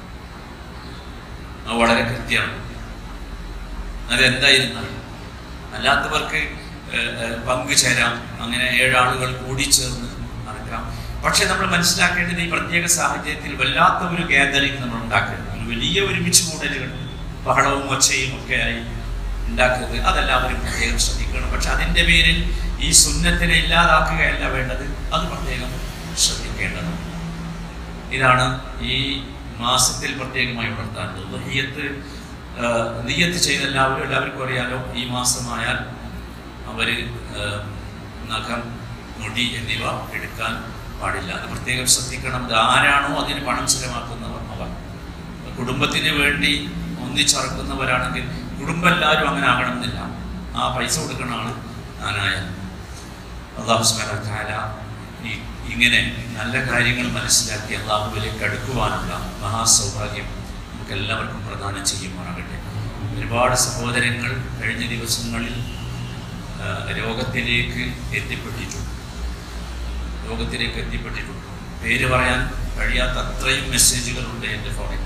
S1: അത് വളരെ കൃത്യമാണ് അതെന്തായിരുന്നാലും അല്ലാത്തവർക്ക് പങ്കുചേരാം അങ്ങനെ ഏഴാളുകൾ കൂടി ചേർന്ന് നടക്കാം പക്ഷെ നമ്മൾ മനസ്സിലാക്കേണ്ടത് ഈ പ്രത്യേക സാഹചര്യത്തിൽ വല്ലാത്ത ഒരു ഗാദറിങ് നമ്മൾ ഉണ്ടാക്കരുത് ഒരു വലിയ ഒരുമിച്ച് കൂടലുകൾ ബഹളവും ഒച്ചയും ഒക്കെ ആയി ഉണ്ടാക്കരുത് അതെല്ലാവരും പ്രത്യേകം ശ്രദ്ധിക്കണം പക്ഷെ അതിൻ്റെ പേരിൽ ഈ സുന്നത്തിനെ ഇല്ലാതാക്കുകയല്ല വേണ്ടത് അത് പ്രത്യേകം ശ്രദ്ധിക്കേണ്ടതാണ് ഇതാണ് ഈ മാസത്തിൽ പ്രത്യേകമായി ഉണർത്താനുള്ളത് നെയ്യത്ത് നെയ്യത്ത് ചെയ്ത എല്ലാവരും എല്ലാവർക്കും അറിയാലോ ഈ മാസമായാൽ അവർ നഖം മുടി എന്നിവ എടുക്കാൻ പാടില്ല അത് പ്രത്യേകം ശ്രദ്ധിക്കണം ഇത് ആരാണോ അതിന് പണം ചിലവാക്കുന്നവർ അവർ കുടുംബത്തിന് വേണ്ടി ഒന്നിച്ചറക്കുന്നവരാണെങ്കിൽ കുടുംബം എല്ലാവരും അങ്ങനെ ആകണമെന്നില്ല ആ പൈസ കൊടുക്കുന്ന ആൾ ഞാനായ അള്ളാഹുസ്മല ഈ ഇങ്ങനെ നല്ല കാര്യങ്ങൾ മനസ്സിലാക്കി അള്ളാഹുവിലേക്ക് അടുക്കുവാനുള്ള മഹാസൗഭാഗ്യം നമുക്ക് എല്ലാവർക്കും പ്രദാനം ചെയ്യുമാറാകട്ടെ ഒരുപാട് സഹോദരങ്ങൾ കഴിഞ്ഞ ദിവസങ്ങളിൽ ആ, രോഗത്തിലേക്ക് എത്തിപ്പെട്ടിട്ടുണ്ട് രോഗത്തിലേക്ക് എത്തിപ്പെട്ടിട്ടുണ്ട് പേര് പറയാൻ കഴിയാത്ത അത്രയും മെസ്സേജുകളുണ്ട് എൻ്റെ ഫോണിൽ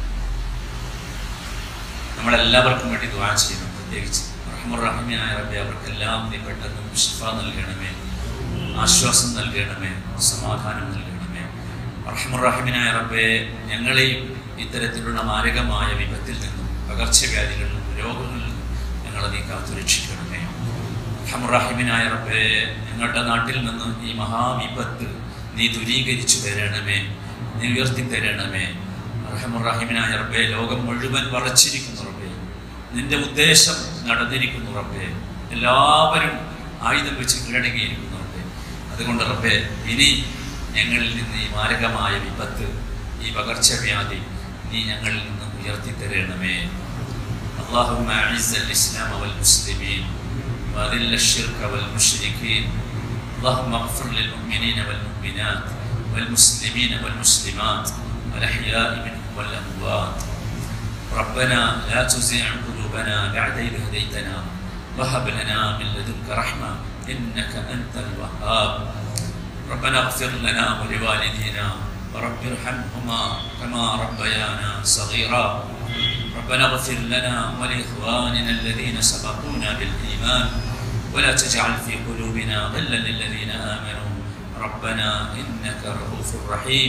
S1: നമ്മളെല്ലാവർക്കും വേണ്ടി ദ്വാ ചെയ്യണം പ്രത്യേകിച്ച് റഹ്മുറഹിമിനായ റബ്ബെ അവർക്കെല്ലാം നീ പെട്ടെന്ന് ഷിഫ നൽകണമേ ആശ്വാസം നൽകണമേ സമാധാനം നൽകണമേ റഹ്മുറഹിമിനായ റബ്ബെ ഞങ്ങളെയും ഇത്തരത്തിലുള്ള മാരകമായ വിപത്തിൽ നിന്നും പകർച്ചവ്യാധികളിൽ നിന്നും രോഗങ്ങളിൽ നിന്നും ഞങ്ങളെ നീ കാത്തുരക്ഷിക്കണമേ റഹ്മുറഹിമിനായ റബ്ബെ ഞങ്ങളുടെ നാട്ടിൽ നിന്ന് ഈ മഹാവിപത്ത് നീ ദൂരീകരിച്ചു തരണമേ നീ ഉയർത്തി തരണമേ റഹമുറഹിമിനായ റബ്ബെ ലോകം മുഴുവൻ വറച്ചിരിക്കുന്നു റബ്ബെ നിന്റെ ഉദ്ദേശം നടന്നിരിക്കുന്നു റബ്ബെ എല്ലാവരും ആയുധം വെച്ച് കീഴടങ്ങിയിരിക്കുന്നു റബ്ബെ അതുകൊണ്ട് റബ്ബെ ഇനി ഞങ്ങളിൽ നിന്ന് ഈ മാരകമായ വിപത്ത് ഈ പകർച്ചവ്യാധി നീ ഞങ്ങളിൽ നിന്ന് ഉയർത്തി തരണമേ اللهم أعز الإسلام والمسلمين وأذل الشرك والمشركين اللهم اغفر للمؤمنين والمؤمنات والمسلمين والمسلمات الأحياء منهم والأموات ربنا لا تزع قلوبنا بعد إذ هديتنا وهب لنا من لدنك رحمة إنك أنت الوهاب ربنا اغفر لنا ولوالدينا ورب ارحمهما كما ربيانا صغيرا ربنا اغفر لنا ولإخواننا الذين سبقونا بالإيمان ولا تجعل في قلوبنا غلا للذين آمنوا ربنا إنك رؤوف رحيم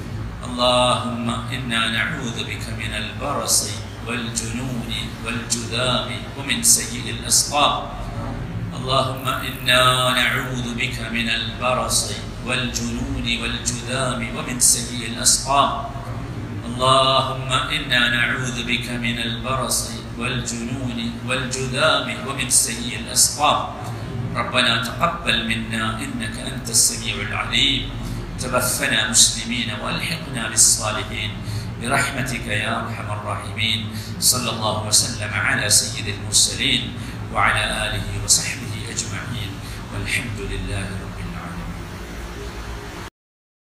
S1: اللهم إنا نعوذ بك من البرص والجنون والجذام ومن سيء الأسقام اللهم إنا نعوذ بك من البرص والجنون والجذام ومن سيء الأسقام اللهم إنا نعوذ بك من البرص والجنون والجذام ومن سيء الأسقام ربنا تقبل منا إنك أنت السميع العليم توفنا مسلمين والحقنا بالصالحين برحمتك يا ارحم الراحمين صلى الله وسلم على سيد المرسلين وعلى اله وصحبه اجمعين والحمد لله رب العالمين